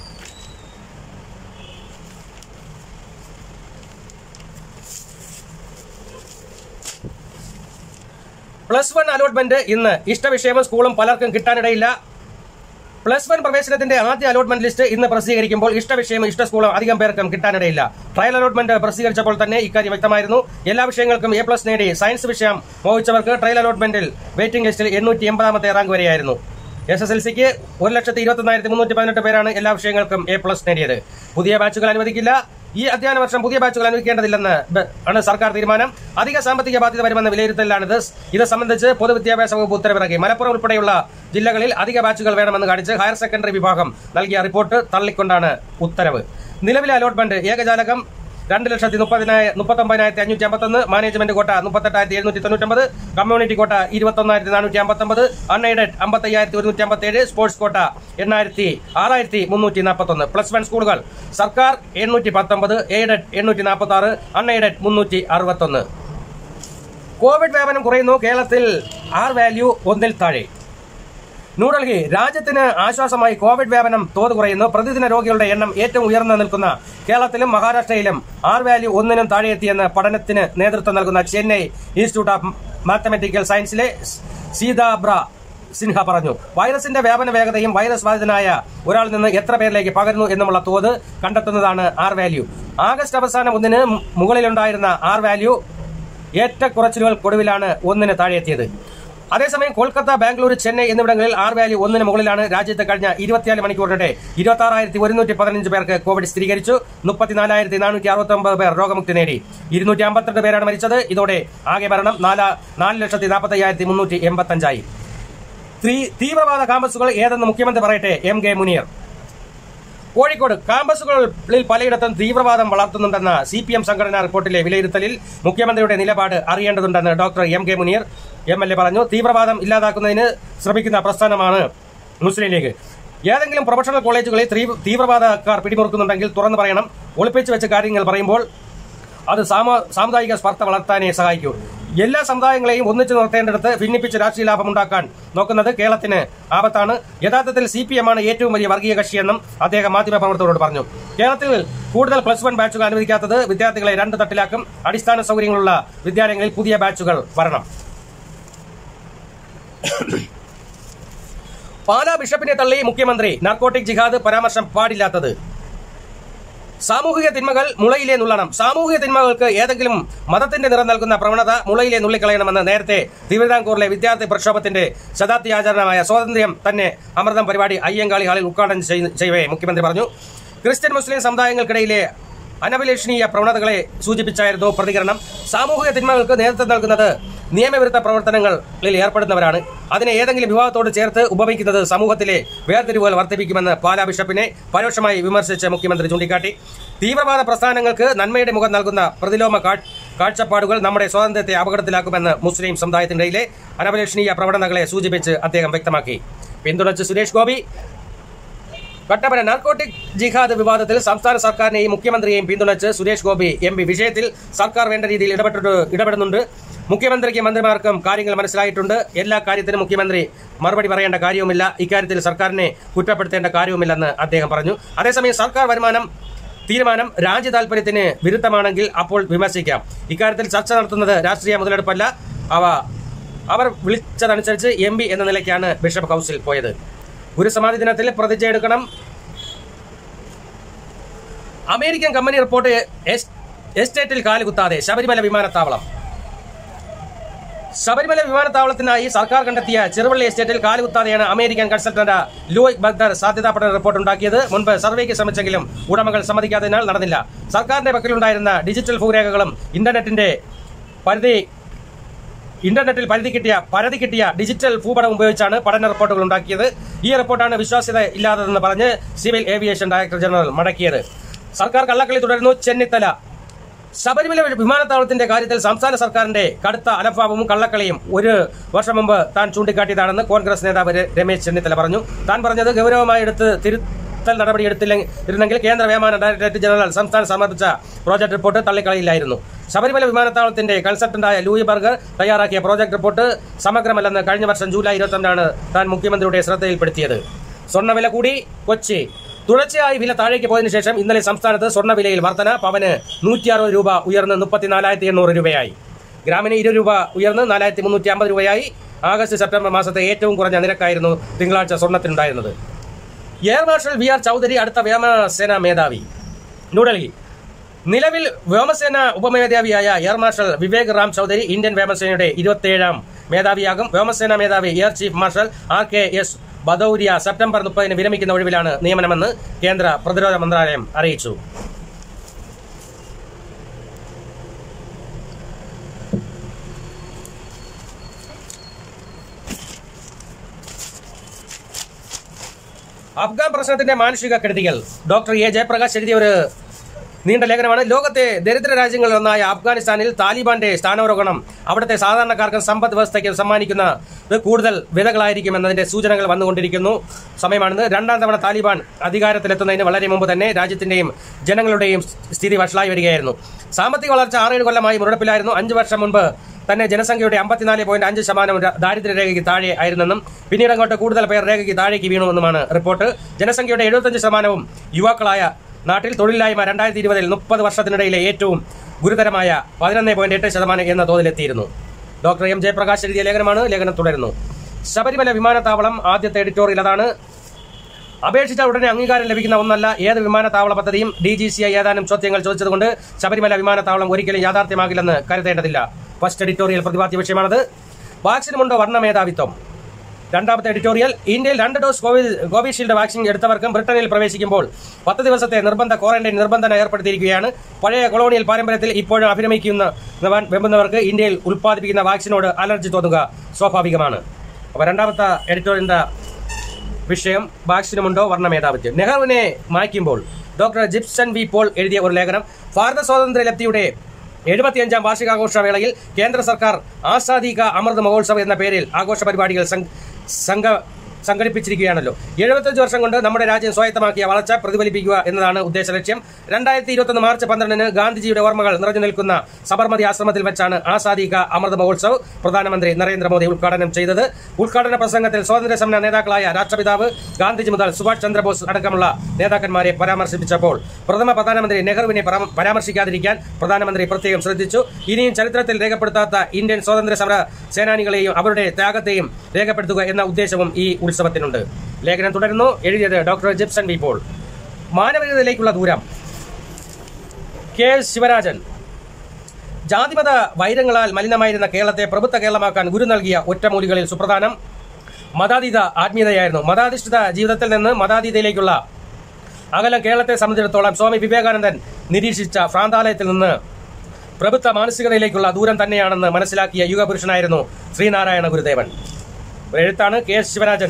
പ്ലസ് വൺ അലോട്ട്മെന്റ് ഇന്ന് ഇഷ്ടവിഷയവും സ്കൂളും പലർക്കും കിട്ടാനിടയില്ല പ്ലസ് വൺ പ്രവേശനത്തിന്റെ ആദ്യ അലോട്ട്മെന്റ് ലിസ്റ്റ് ഇന്ന് പ്രസിദ്ധീകരിക്കുമ്പോൾ ഇഷ്ടവിഷയം ഇഷ്ട സ്കൂളും അധികം പേർക്കും കിട്ടാനിടയില്ല ട്രയൽ അലോട്ട്മെന്റ് പ്രസിദ്ധീകരിച്ചപ്പോൾ തന്നെ ഇക്കാര്യം വ്യക്തമായിരുന്നു എല്ലാ വിഷയങ്ങൾക്കും എ പ്ലസ് നേടി സയൻസ് വിഷയം മോഹിച്ചവർക്ക് ട്രയൽ അലോട്ട്മെന്റിൽ വെയിറ്റിംഗ് ലിസ്റ്റിൽ എണ്ണൂറ്റി എൺപതാമത്തെ റാങ്ക് വരെയായിരുന്നു എസ് എസ് എൽ സിക്ക് ഒരു ലക്ഷത്തി ഇരുപത്തൊന്നായിരത്തി മുന്നൂറ്റി പതിനെട്ട് പേരാണ് എല്ലാ വിഷയങ്ങൾക്കും എ പ്ലസ് നേടിയത് പുതിയ ബാച്ചുകൾ അനുവദിക്കില്ല ഈ അധ്യയന വർഷം പുതിയ ബാച്ചുകൾ അനുവദിക്കേണ്ടതില്ലെന്ന് ബ- ആണ് സർക്കാർ തീരുമാനം അധിക സാമ്പത്തിക ബാധ്യത വരുമെന്ന വിലയിരുത്തലാണിത് ഇത് സംബന്ധിച്ച് പൊതുവിദ്യാഭ്യാസ വകുപ്പ് ഉത്തരവിറക്കി മലപ്പുറം ഉൾപ്പെടെയുള്ള ജില്ലകളിൽ അധിക ബാച്ചുകൾ വേണമെന്ന് കാണിച്ച് ഹയർ സെക്കൻഡറി വിഭാഗം നൽകിയ റിപ്പോർട്ട് തള്ളിക്കൊണ്ടാണ് ഉത്തരവ് നിലവിലെ അലോട്ട്മെന്റ് ഏകജാലകം രണ്ട് ലക്ഷത്തി മുപ്പതിനായ മുപ്പത്തൊമ്പതിനായിരത്തി അഞ്ഞൂറ്റി അമ്പത്തൊന്ന് മാനേജ്മെന്റ് കോട്ട മുപ്പത്തെട്ടായിരത്തി എഴുന്നൂറ്റി തൊണ്ണൂറ്റൊമ്പത് കമ്മ്യൂണിറ്റി കോട്ട ഇരുപത്തൊന്നായിരത്തി നാനൂറ്റി അമ്പത്തൊമ്പത് അൺഎയ്ഡഡ് അമ്പത്തയ്യായിരത്തി ഒരുന്നൂറ്റി അമ്പത്തേഴ് സ്പോർട്സ് കോട്ട എണ്ണായിരത്തി ആറായിരത്തി മുന്നൂറ്റി നാൽപ്പത്തൊന്ന് പ്ലസ് വൺ സ്കൂളുകൾ സർക്കാർ എണ്ണൂറ്റി പത്തൊമ്പത് എയ്ഡഡ് എണ്ണൂറ്റി നാൽപ്പത്തി ആറ് അൺഎയ്ഡഡ് മുന്നൂറ്റി അറുപത്തൊന്ന് കോവിഡ് വ്യാപനം കുറയുന്നു കേരളത്തിൽ ആർ വാല്യൂ ഒന്നിൽ താഴെ ന്യൂഡൽഹി രാജ്യത്തിന് ആശ്വാസമായി കോവിഡ് വ്യാപനം തോത് കുറയുന്നു പ്രതിദിന രോഗികളുടെ എണ്ണം ഏറ്റവും ഉയർന്നു നിൽക്കുന്ന കേരളത്തിലും മഹാരാഷ്ട്രയിലും ആർ വാല്യൂ ഒന്നിനും താഴെയെത്തിയെന്ന് പഠനത്തിന് നേതൃത്വം നൽകുന്ന ചെന്നൈ ഇൻസ്റ്റിറ്റ്യൂട്ട് ഓഫ് മാത്തമാറ്റിക്കൽ സയൻസിലെ സീതാബ്ര സിൻഹ പറഞ്ഞു വൈറസിന്റെ വ്യാപന വേഗതയും വൈറസ് ബാധിതനായ ഒരാളിൽ നിന്ന് എത്ര പേരിലേക്ക് പകരുന്നു എന്നുമുള്ള തോത് കണ്ടെത്തുന്നതാണ് ആർ വാല്യൂ ആഗസ്റ്റ് അവസാനം ഒന്നിന് മുകളിലുണ്ടായിരുന്ന ആർ വാല്യൂ ഏറ്റക്കുറച്ചിലുകൾക്കൊടുവിലാണ് ഒന്നിന് താഴെയെത്തിയത് അതേസമയം കൊൽക്കത്ത ബാംഗ്ലൂർ ചെന്നൈ എന്നിവിടങ്ങളിൽ ആർ വാല്യൂ ഒന്നിന് മുകളിലാണ് രാജ്യത്ത് കഴിഞ്ഞ ഇരുപത്തിനാല് മണിക്കൂറിനിടെ ഇരുപത്തി ആറായിരത്തി ഒരുന്നൂറ്റി പതിനഞ്ച് പേർക്ക് കോവിഡ് സ്ഥിരീകരിച്ചു മുപ്പത്തിനാലായിരത്തി നാനൂറ്റി അറുപത്തി ഒമ്പത് പേർ രോഗമുക്തി നേടി ഇരുന്നൂറ്റി അമ്പത്തിരണ്ട് പേരാണ് മരിച്ചത് ഇതോടെ ആകെ മരണം നാല് നാല് ലക്ഷത്തി നാൽപ്പത്തി അയ്യായിരത്തി മുന്നൂറ്റി എൺപത്തഞ്ചായി തീവ്രവാദ കാമ്പസുകൾ ഏതെന്ന് മുഖ്യമന്ത്രി പറയട്ടെ എം കെ മുനീർ കോഴിക്കോട് കാമ്പസുകളിൽ പലയിടത്തും തീവ്രവാദം വളർത്തുന്നുണ്ടെന്ന സി പി എം സംഘടനാ റിപ്പോർട്ടിലെ വിലയിരുത്തലിൽ മുഖ്യമന്ത്രിയുടെ നിലപാട് അറിയേണ്ടതുണ്ടെന്ന് doctor M K Muneer M L A പറഞ്ഞു തീവ്രവാദം ഇല്ലാതാക്കുന്നതിന് ശ്രമിക്കുന്ന പ്രസ്ഥാനമാണ് മുസ്ലിം ലീഗ് ഏതെങ്കിലും പ്രൊഫഷണൽ കോളേജുകളിൽ തീവ്ര- തീവ്രവാദക്കാർ പിടിമുറുക്കുന്നുണ്ടെങ്കിൽ തുറന്നു പറയണം ഒളിപ്പിച്ചു വെച്ച കാര്യങ്ങൾ പറയുമ്പോൾ അത് സാമ- സാമുദായിക സ്പർദ്ധ വളർത്താനേ സഹായിക്കൂ എല്ലാ സമുദായങ്ങളെയും ഒന്നിച്ചു നിർത്തേണ്ടിടത്ത് ഭിന്നിപ്പിച്ച് രാഷ്ട്രീയ ലാഭമുണ്ടാക്കാൻ നോക്കുന്നത് കേരളത്തിന് ആപത്താണ് യഥാർത്ഥത്തിൽ സി പി എം ആണ് ഏറ്റവും വലിയ വർഗീയ കക്ഷിയെന്നും അദ്ദേഹം മാധ്യമപ്രവർത്തകരോട് പറഞ്ഞു കേരളത്തിൽ കൂടുതൽ പ്ലസ് വൺ ബാച്ചുകൾ അനുവദിക്കാത്തത് വിദ്യാർത്ഥികളെ രണ്ട് തട്ടിലാക്കും അടിസ്ഥാന സൗകര്യങ്ങളുള്ള വിദ്യാലയങ്ങളിൽ പുതിയ ബാച്ചുകൾ വരണം പാലാ ബിഷപ്പിനെ തള്ളി മുഖ്യമന്ത്രി നാർക്കോട്ടിക് ജിഹാദ് പരാമർശം പാടില്ലാത്തത് സാമൂഹിക തിന്മകൾ മുളയിലെ നുള്ളണം സാമൂഹിക തിന്മകൾക്ക് ഏതെങ്കിലും മതത്തിന്റെ നിറം നൽകുന്ന പ്രവണത മുളയിലെ നുള്ളിക്കളയണമെന്ന് നേരത്തെ തിരുവിതാംകൂറിലെ വിദ്യാർത്ഥി പ്രക്ഷോഭത്തിന്റെ ശതാബ്ദി ആചരണമായ സ്വാതന്ത്ര്യം തന്നെ അമൃതം പരിപാടി അയ്യങ്കാളി ഹാളിൽ ഉദ്ഘാടനം ചെയ്യ- ചെയ്യവേ മുഖ്യമന്ത്രി പറഞ്ഞു ക്രിസ്ത്യൻ മുസ്ലിം സമുദായങ്ങൾക്കിടയിലെ അനഭിലഷണീയ പ്രവണതകളെ സൂചിപ്പിച്ചായിരുന്നു പ്രതികരണം സാമൂഹിക തിന്മകൾക്ക് നേതൃത്വം നൽകുന്നത് നിയമവിരുദ്ധ പ്രവർത്തനങ്ങളിൽ ഏർപ്പെടുന്നവരാണ് അതിനെ ഏതെങ്കിലും വിവാഹത്തോട് ചേർത്ത് ഉപമിക്കുന്നത് സമൂഹത്തിലെ വേർതിരിവുകൾ വർദ്ധിപ്പിക്കുമെന്ന് പാലാ ബിഷപ്പിനെ പരോക്ഷമായി വിമർശിച്ച് മുഖ്യമന്ത്രി ചൂണ്ടിക്കാട്ടി തീവ്രവാദ പ്രസ്ഥാനങ്ങൾക്ക് നന്മയുടെ മുഖം നൽകുന്ന പ്രതിലോമ കാ- കാഴ്ചപ്പാടുകൾ നമ്മുടെ സ്വാതന്ത്ര്യത്തെ അപകടത്തിലാക്കുമെന്ന് മുസ്ലിം സമുദായത്തിനിടയിലെ അനഭിലഷണീയ പ്രവണതകളെ സൂചിപ്പിച്ച് അദ്ദേഹം വ്യക്തമാക്കി പിന്തുണച്ച് സുരേഷ് ഗോപി കട്ടപ്പന നാർക്കോട്ടിക് ജിഹാദ് വിവാദത്തിൽ സംസ്ഥാന സർക്കാരിനെയും മുഖ്യമന്ത്രിയെയും പിന്തുണച്ച് സുരേഷ് ഗോപി എം പി വിഷയത്തിൽ സർക്കാർ വേണ്ട രീതിയിൽ ഇടപെട്ടിട്ട് ഇടപെടുന്നുണ്ട് മുഖ്യമന്ത്രിക്കും മന്ത്രിമാർക്കും കാര്യങ്ങൾ മനസ്സിലായിട്ടുണ്ട് എല്ലാ കാര്യത്തിനും മുഖ്യമന്ത്രി മറുപടി പറയേണ്ട കാര്യവുമില്ല ഇക്കാര്യത്തിൽ സർക്കാരിനെ കുറ്റപ്പെടുത്തേണ്ട കാര്യവുമില്ലെന്ന് അദ്ദേഹം പറഞ്ഞു അതേസമയം സർക്കാർ വരുമാനം തീരുമാനം രാജ്യ താൽപര്യത്തിന് വിരുദ്ധമാണെങ്കിൽ അപ്പോൾ വിമർശിക്കാം ഇക്കാര്യത്തിൽ ചർച്ച നടത്തുന്നത് രാഷ്ട്രീയ മുതലെടുപ്പല്ല അവ അവർ വിളിച്ചതനുസരിച്ച് എം പി എന്ന നിലയ്ക്കാണ് ബിഷപ്പ് ഹൌസിൽ പോയത് ഗുരുസമാധി ദിനത്തിൽ പ്രതിജ്ഞ എടുക്കണം അമേരിക്കൻ കമ്പനി റിപ്പോർട്ട് എസ്- എസ്റ്റേറ്റിൽ കാലുകുത്താതെ ശബരിമല വിമാനത്താവളം ശബരിമല വിമാനത്താവളത്തിനായി സർക്കാർ കണ്ടെത്തിയ ചെറുവള്ളി എസ്റ്റേറ്റിൽ കാലുകുത്താതെയാണ് അമേരിക്കൻ കൺസൾട്ടന്റ് ലൂയിക് ബഗ്ദർ സാധ്യതാ പഠന റിപ്പോർട്ട് ഉണ്ടാക്കിയത് മുൻപ് സർവേക്ക് ശ്രമിച്ചെങ്കിലും ഉടമകൾ സമ്മതിക്കാത്തതിനാൽ നടന്നില്ല സർക്കാരിന്റെ പക്കലുണ്ടായിരുന്ന ഡിജിറ്റൽ ഭൂരേഖകളും ഇന്റർനെറ്റിന്റെ പരിധി ഇന്റർനെറ്റിൽ പരിധി കിട്ടിയ പരതി കിട്ടിയ ഡിജിറ്റൽ ഭൂപടം ഉപയോഗിച്ചാണ് പഠന റിപ്പോർട്ടുകൾ ഉണ്ടാക്കിയത് ഈ റിപ്പോർട്ടാണ് വിശ്വാസ്യത ഇല്ലാത്തതെന്ന് പറഞ്ഞ് സിവിൽ ഏവിയേഷൻ ഡയറക്ടർ ജനറൽ മടക്കിയത് സർക്കാർ കള്ളക്കളി തുടരുന്നു ചെന്നിത്തല ശബരിമല വിമാനത്താവളത്തിന്റെ കാര്യത്തിൽ സംസ്ഥാന സർക്കാരിന്റെ കടുത്ത അലംഭാവവും കള്ളക്കളിയും ഒരു വർഷം മുമ്പ് താൻ ചൂണ്ടിക്കാട്ടിയതാണെന്ന് കോൺഗ്രസ് നേതാവ് ര- രമേശ് ചെന്നിത്തല പറഞ്ഞു താൻ പറഞ്ഞത് ഗൗരവമായി എടുത്ത് തിരുത്തൽ നടപടി എടുത്തില്ലെങ്കിൽ ഇരുന്നെങ്കിൽ കേന്ദ്ര വ്യോമയാന ഡയറക്ടറേറ്റ് ജനറൽ സംസ്ഥാനം സമർപ്പിച്ച പ്രോജക്ട് റിപ്പോർട്ട് തള്ളിക്കളയില്ലായിരുന്നു ശബരിമല വിമാനത്താവളത്തിന്റെ കൺസൾട്ടന്റായ ലൂയി ബർഗർ തയ്യാറാക്കിയ പ്രോജക്ട് റിപ്പോർട്ട് സമഗ്രമല്ലെന്ന് കഴിഞ്ഞ വർഷം ജൂലൈ ഇരുപത്തിരണ്ടാണ് താൻ മുഖ്യമന്ത്രിയുടെ ശ്രദ്ധയിൽപ്പെടുത്തിയത് സ്വർണ്ണവില കൂടി കൊച്ചി തുടർച്ചയായി വില താഴേക്ക് പോയതിനു ശേഷം ഇന്നലെ സംസ്ഥാനത്ത് സ്വർണ്ണവിലയിൽ വർധന പവന് നൂറ്റി അറുപത് രൂപ ഉയർന്ന് മുപ്പത്തിനാലായിരത്തി എണ്ണൂറ് രൂപയായി ഗ്രാമിന് ഇരുപത് രൂപ ഉയർന്ന് നാലായിരത്തി മുന്നൂറ്റി അമ്പത് രൂപയായി ആഗസ്റ്റ് സെപ്റ്റംബർ മാസത്തെ ഏറ്റവും കുറഞ്ഞ നിരക്കായിരുന്നു തിങ്കളാഴ്ച സ്വർണ്ണത്തിനുണ്ടായിരുന്നത് air marshal V R Chaudhari അടുത്ത വ്യോമസേന മേധാവി ന്യൂഡൽഹി നിലവിൽ വ്യോമസേന ഉപമേധാവിയായ air marshal Vivek Ram Chaudhari Indian വ്യോമസേനയുടെ ഇരുപത്തിയേഴാം മേധാവിയാകും വ്യോമസേന മേധാവി air chief marshal R K S Bhadauria September മുപ്പതിന് വിരമിക്കുന്ന ഒഴിവിലാണ് നിയമനമെന്ന് കേന്ദ്ര പ്രതിരോധ മന്ത്രാലയം അറിയിച്ചു അഫ്ഗാൻ പ്രശ്നത്തിന്റെ മാനുഷിക കെടുതികൾ ഡോക്ടർ എ ജയപ്രകാശ് എഴുതിയ ഒരു നീണ്ട ലേഖനമാണ് ലോകത്തെ ദരിദ്ര രാജ്യങ്ങളിൽ ഒന്നായ അഫ്ഗാനിസ്ഥാനിൽ താലിബാന്റെ സ്ഥാനാരോഹണം അവിടുത്തെ സാധാരണക്കാർക്കും സമ്പദ് വ്യവസ്ഥയ്ക്കും സമ്മാനിക്കുന്ന ഇത് കൂടുതൽ വിധകളായിരിക്കും എന്നതിന്റെ സൂചനകൾ വന്നുകൊണ്ടിരിക്കുന്നു സമയമാണിത് രണ്ടാം തവണ താലിബാൻ അധികാരത്തിലെത്തുന്നതിന് വളരെ മുമ്പ് തന്നെ രാജ്യത്തിന്റെയും ജനങ്ങളുടെയും സ്ഥിതി വഷളായി വരികയായിരുന്നു സാമ്പത്തിക വളർച്ച ആറേഴ് കൊല്ലമായി മുരടിപ്പിലായിരുന്നു അഞ്ചു വർഷം മുൻപ് തന്നെ ജനസംഖ്യയുടെ അമ്പത്തിനാല് പോയിന്റ് അഞ്ച് ശതമാനം ര- ദാരിദ്ര്യരേഖയ്ക്ക് താഴെ ആയിരുന്നെന്നും പിന്നീട് അങ്ങോട്ട് കൂടുതൽ പേർ രേഖയ്ക്ക് താഴേക്ക് വീണുവെന്നുമാണ് റിപ്പോർട്ട് ജനസംഖ്യയുടെ എഴുപത്തഞ്ച് ശതമാനവും യുവാക്കളായ നാട്ടിൽ തൊഴിലില്ലായ്മ രണ്ടായിരത്തി ഇരുപതിൽ മുപ്പത് വർഷത്തിനിടയിലെ ഏറ്റവും ഗുരുതരമായ പതിനൊന്ന് പോയിന്റ് എട്ട് ശതമാനം എന്ന തോതിലെത്തിയിരുന്നു ഡോക്ടർ എം ജയപ്രകാശ് എഴുതിയ ലേഖനമാണ് ലേഖനം തുടരുന്നു ശബരിമല വിമാനത്താവളം ആദ്യത്തെ എഡിറ്റോറിയൽ അതാണ് അപേക്ഷിച്ച ഉടനെ അംഗീകാരം ലഭിക്കുന്ന ഒന്നല്ല ഏത് വിമാനത്താവള പദ്ധതിയും ഡി ജി സി ഐ ഏതാനും ചോദ്യങ്ങൾ ചോദിച്ചതുകൊണ്ട് ശബരിമല വിമാനത്താവളം ഒരിക്കലും യാഥാർത്ഥ്യമാകില്ലെന്ന് കരുതേണ്ടതില്ല ഫസ്റ്റ് എഡിറ്റോറിയൽ പ്രതിപാദ്യ വിഷയമാണത് വാക്സിനുമുണ്ടോ വർണ്ണ മേധാവിത്വം രണ്ടാമത്തെ എഡിറ്റോറിയൽ ഇന്ത്യയിൽ രണ്ട് ഡോസ് കോവിഡ് കോവിഷീൽഡ് വാക്സിൻ എടുത്തവർക്കും ബ്രിട്ടനിൽ പ്രവേശിക്കുമ്പോൾ പത്ത് ദിവസത്തെ നിർബന്ധ ക്വാറന്റൈൻ നിർബന്ധന ഏർപ്പെടുത്തിയിരിക്കുകയാണ് പഴയ കൊളോണിയൽ പാരമ്പര്യത്തിൽ ഇപ്പോഴും അഭിരമിക്കുന്ന വെമ്പുന്നവർക്ക് ഇന്ത്യയിൽ ഉൽപ്പാദിപ്പിക്കുന്ന വാക്സിനോട് അലർജി തോന്നുക സ്വാഭാവികമാണ് അപ്പോൾ രണ്ടാമത്തെ എഡിറ്റോറിയലിന്റെ വിഷയം വാക്സിനുമുണ്ടോ വർണ്ണ മേധാവിത്യം നെഹ്റുവിനെ മായ്ക്കുമ്പോൾ ഡോക്ടർ ജിപ്സൺ വി പോൾ എഴുതിയ ഒരു ലേഖനം ഭാരത സ്വാതന്ത്ര്യ ലബ്ധിയുടെ എഴുപത്തിയഞ്ചാം വാർഷികാഘോഷ വേളയിൽ കേന്ദ്ര സർക്കാർ ആസാദി കാ അമൃത് മഹോത്സവ് എന്ന പേരിൽ ആഘോഷ പരിപാടികൾ സം- സംഘ സംഘടിപ്പിച്ചിരിക്കുകയാണല്ലോ എഴുപത്തഞ്ച് വർഷം കൊണ്ട് നമ്മുടെ രാജ്യം സ്വായത്തമാക്കിയ വളർച്ച പ്രതിഫലിപ്പിക്കുക എന്നതാണ് ഉദ്ദേശ ലക്ഷ്യം രണ്ടായിരത്തി ഇരുപത്തൊന്ന് മാർച്ച് പന്ത്രണ്ടിന് ഗാന്ധിജിയുടെ ഓർമ്മകൾ നിറഞ്ഞു നിൽക്കുന്ന സബർമതി ആശ്രമത്തിൽ വെച്ചാണ് ആസാദി കാ അമൃത് മഹോത്സവ് പ്രധാനമന്ത്രി നരേന്ദ്രമോദി ഉദ്ഘാടനം ചെയ്തത് ഉദ്ഘാടന പ്രസംഗത്തിൽ സ്വാതന്ത്ര്യ സമര നേതാക്കളായ രാഷ്ട്രപിതാവ് ഗാന്ധിജി മുതൽ സുഭാഷ് ചന്ദ്രബോസ് അടക്കമുള്ള നേതാക്കന്മാരെ പരാമർശിപ്പിച്ചപ്പോൾ പ്രഥമ പ്രധാനമന്ത്രി നെഹ്റുവിനെ പരാമ- പരാമർശിക്കാതിരിക്കാൻ പ്രധാനമന്ത്രി പ്രത്യേകം ശ്രദ്ധിച്ചു ഇനിയും ചരിത്രത്തിൽ രേഖപ്പെടുത്താത്ത ഇന്ത്യൻ സ്വാതന്ത്ര്യ സമര സേനാനികളെയും അവരുടെ ത്യാഗത്തെയും രേഖപ്പെടുത്തുക എന്ന ഉദ്ദേശവും ഈ ഉത്സവത്തിനുണ്ട് ലേഖനം തുടരുന്നു എഴുതിയത് ഡോക്ടർ ജിപ്സൺ ബി പോൾ മാനവികതയിലേക്കുള്ള ദൂരം കെ എസ് ശിവരാജൻ ജാതിമത വൈരങ്ങളാൽ മലിനമായിരുന്ന കേരളത്തെ പ്രഭുത്വ കേരളമാക്കാൻ ഗുരു നൽകിയ ഒറ്റമൂലികളിൽ സുപ്രധാനം മതാതീത ആത്മീയതയായിരുന്നു മതാധിഷ്ഠിത ജീവിതത്തിൽ നിന്ന് മതാതീതയിലേക്കുള്ള അകലം കേരളത്തെ സംബന്ധിച്ചിടത്തോളം സ്വാമി വിവേകാനന്ദൻ നിരീക്ഷിച്ച ഭ്രാന്താലയത്തിൽ നിന്ന് പ്രഭുത്വ മാനസികതയിലേക്കുള്ള ദൂരം തന്നെയാണെന്ന് മനസ്സിലാക്കിയ യുഗപുരുഷനായിരുന്നു ശ്രീനാരായണ ഗുരുദേവൻ ഒരു എഴുത്താണ് കെ എസ് ശിവരാജൻ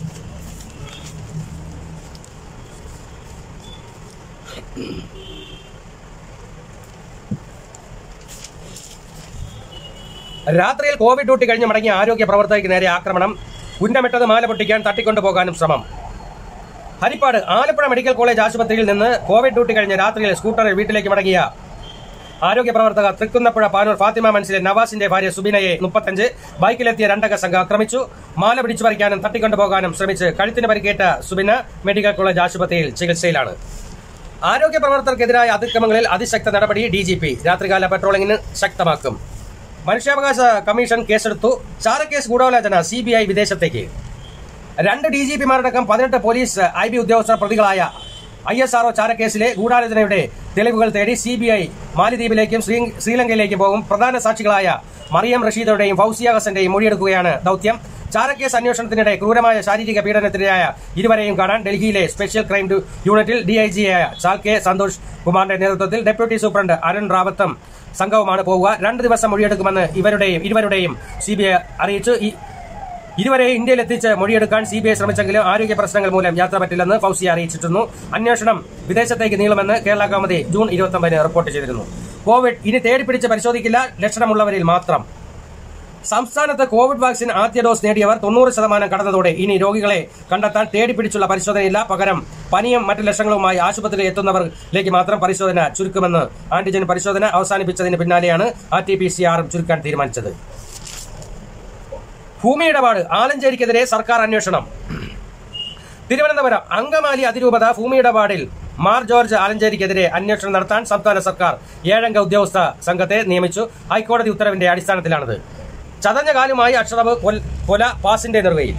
രാത്രിയിൽ കോവിഡ് ഡ്യൂട്ടി കഴിഞ്ഞ് മടങ്ങിയ ആരോഗ്യ പ്രവർത്തകർക്ക് നേരെ ആക്രമണം ഉന്നമിട്ടത് മാല പൊട്ടിക്കാൻ തട്ടിക്കൊണ്ടുപോകാനും ശ്രമം ഹരിപ്പാട് ആലപ്പുഴ മെഡിക്കൽ കോളേജ് ആശുപത്രിയിൽ നിന്ന് കോവിഡ് ഡ്യൂട്ടി കഴിഞ്ഞ് രാത്രിയിൽ സ്കൂട്ടറിൽ വീട്ടിലേക്ക് മടങ്ങിയ ആരോഗ്യ പ്രവർത്തക തൃക്കുന്നപ്പുഴ പാനൂർ ഫാത്തിമ മനസ്സിലെ നവാസിന്റെ ഭാര്യ സുബിനയെ മുപ്പത്തഞ്ച് ബൈക്കിലെത്തിയ രണ്ടംഗ സംഘം ആക്രമിച്ചു മാല പിടിച്ചു പറിക്കാനും തട്ടിക്കൊണ്ടുപോകാനും ശ്രമിച്ച് കഴുത്തിന് പരിക്കേറ്റ സുബിന മെഡിക്കൽ കോളേജ് ആശുപത്രിയിൽ ചികിത്സയിലാണ് ആരോഗ്യ പ്രവർത്തകർക്കെതിരായ അതിക്രമങ്ങളിൽ അതിശക്ത നടപടി ഡി ജി പി രാത്രികാല പെട്രോളിംഗിന് ശക്തമാക്കും മനുഷ്യാവകാശ കമ്മീഷൻ കേസെടുത്തു ചാരക്കേസ് ഗൂഢാലോചന സി ബി ഐ വിദേശത്തേക്ക് രണ്ട് ഡി ജി പിമാരടക്കം പതിനെട്ട് പോലീസ് ഐ ബി ഉദ്യോഗസ്ഥർ പ്രതികളായ ഐ എസ് ആർഒ ചാരക്കേസിലെ ഗൂഢാലോചനയുടെ തെളിവുകൾ തേടി സി ബി ഐ മാലിദ്വീപിലേക്കും ശ്രീ- ശ്രീലങ്കയിലേക്കും പോകും പ്രധാന സാക്ഷികളായ മറിയം റഷീദയുടെയും ഫൗസിയ ഹസന്റെയും മൊഴിയെടുക്കുകയാണ് ദൌത്യം ചാരക്കേസ് അന്വേഷണത്തിനിടെ ക്രൂരമായ ശാരീരിക പീഡനത്തിനിരയായ ഇരുവരെയും കാണാൻ ഡൽഹിയിലെ സ്പെഷ്യൽ ക്രൈം ഡു- യൂണിറ്റിൽ ഡിഐജിയായ ചാൽ കെ സന്തോഷ് കുമാറിന്റെ നേതൃത്വത്തിൽ ഡെപ്യൂട്ടി സൂപ്രണ്ട് അരുൺ റാവത്തും സംഘവുമാണ് പോവുക രണ്ട് ദിവസം മൊഴിയെടുക്കുമെന്ന് ഇവരുടെയും ഇരുവരുടെയും സി ബി ഐ അറിയിച്ചു ഈ ഇരുവരെ ഇന്ത്യയിൽ എത്തിച്ച് മൊഴിയെടുക്കാൻ സി ബി ഐ ശ്രമിച്ചെങ്കിലും ആരോഗ്യ പ്രശ്നങ്ങൾ മൂലം യാത്ര പറ്റില്ലെന്ന് ഫൗസി അറിയിച്ചിരുന്നു അന്വേഷണം വിദേശത്തേക്ക് നീളുമെന്ന് കേരള കൗമുദി ജൂൺ ഇരുപത്തി റിപ്പോർട്ട് ചെയ്തിരുന്നു കോവിഡ് ഇനി തേടിപ്പിടിച്ച് പരിശോധിക്കില്ല ലക്ഷണമുള്ളവരിൽ മാത്രം സംസ്ഥാനത്ത് കോവിഡ് വാക്സിൻ ആദ്യ ഡോസ് നേടിയവർ തൊണ്ണൂറ് ശതമാനം കടന്നതോടെ ഇനി രോഗികളെ കണ്ടെത്താൻ തേടിപ്പിടിച്ചുള്ള പരിശോധനയില്ല പകരം പനിയും മറ്റ് ലക്ഷണങ്ങളുമായി ആശുപത്രിയിൽ എത്തുന്നവരിലേക്ക് മാത്രം പരിശോധന ചുരുക്കുമെന്ന് ആന്റിജൻ പരിശോധന അവസാനിപ്പിച്ചതിന് പിന്നാലെയാണ് ആർ ടി പി സി ആറും ചുരുക്കാൻ തീരുമാനിച്ചത് ഭൂമി ഇടപാട് ആലഞ്ചേരിക്കെതിരെ സർക്കാർ അന്വേഷണം തിരുവനന്തപുരം അങ്കമാലി അതിരൂപത ഭൂമി ഇടപാടിൽ മാർ ജോർജ് ആലഞ്ചേരിക്കെതിരെ അന്വേഷണം നടത്താൻ സംസ്ഥാന സർക്കാർ ഏഴംഗ ഉദ്യോഗസ്ഥ സംഘത്തെ നിയമിച്ചു ഹൈക്കോടതി ഉത്തരവിന്റെ അടിസ്ഥാനത്തിലാണിത് ചതഞ്ഞ കാലുമായി അക്ഷറവ് കൊൽ- കൊല പാസിന്റെ നെറുകയിൽ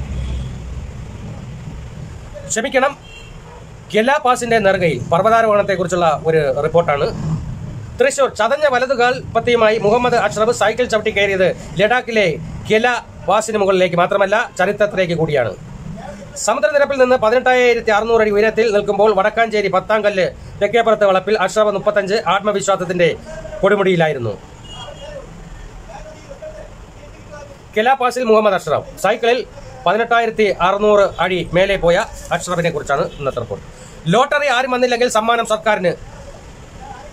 ക്ഷമിക്കണം ഗെല പാസിന്റെ നെറുകയിൽ പർവ്വതാരോഹണത്തെക്കുറിച്ചുള്ള ഒരു റിപ്പോർട്ടാണ് തൃശൂർ ചതഞ്ഞ വലതുകാൽ പത്തിയുമായി മുഹമ്മദ് അഷ്റഫ് സൈക്കിൾ ചവിട്ടി കയറിയത് ലഡാക്കിലെ കെല പാസിന് മുകളിലേക്ക് മാത്രമല്ല ചരിത്രത്തിലേക്ക് കൂടിയാണ് സമുദ്രനിരപ്പിൽ നിന്ന് പതിനെട്ടായിരത്തി അറുന്നൂറ് അടി ഉയരത്തിൽ നിൽക്കുമ്പോൾ വടക്കാഞ്ചേരി പത്താം കല്ല് തെക്കേപ്പുറത്ത് വളപ്പിൽ അഷ്റഫ് മുപ്പത്തഞ്ച് ആത്മവിശ്വാസത്തിന്റെ കൊടുമുടിയിലായിരുന്നു കെലാപാസിൽ മുഹമ്മദ് അഷ്റഫ് സൈക്കിളിൽ പതിനെട്ടായിരത്തി അറുന്നൂറ് അടി മേലെ പോയ അഷ്റഫിനെ കുറിച്ചാണ് ഇന്നത്തെ റിപ്പോർട്ട് ലോട്ടറി ആരും വന്നില്ലെങ്കിൽ സമ്മാനം സർക്കാരിന്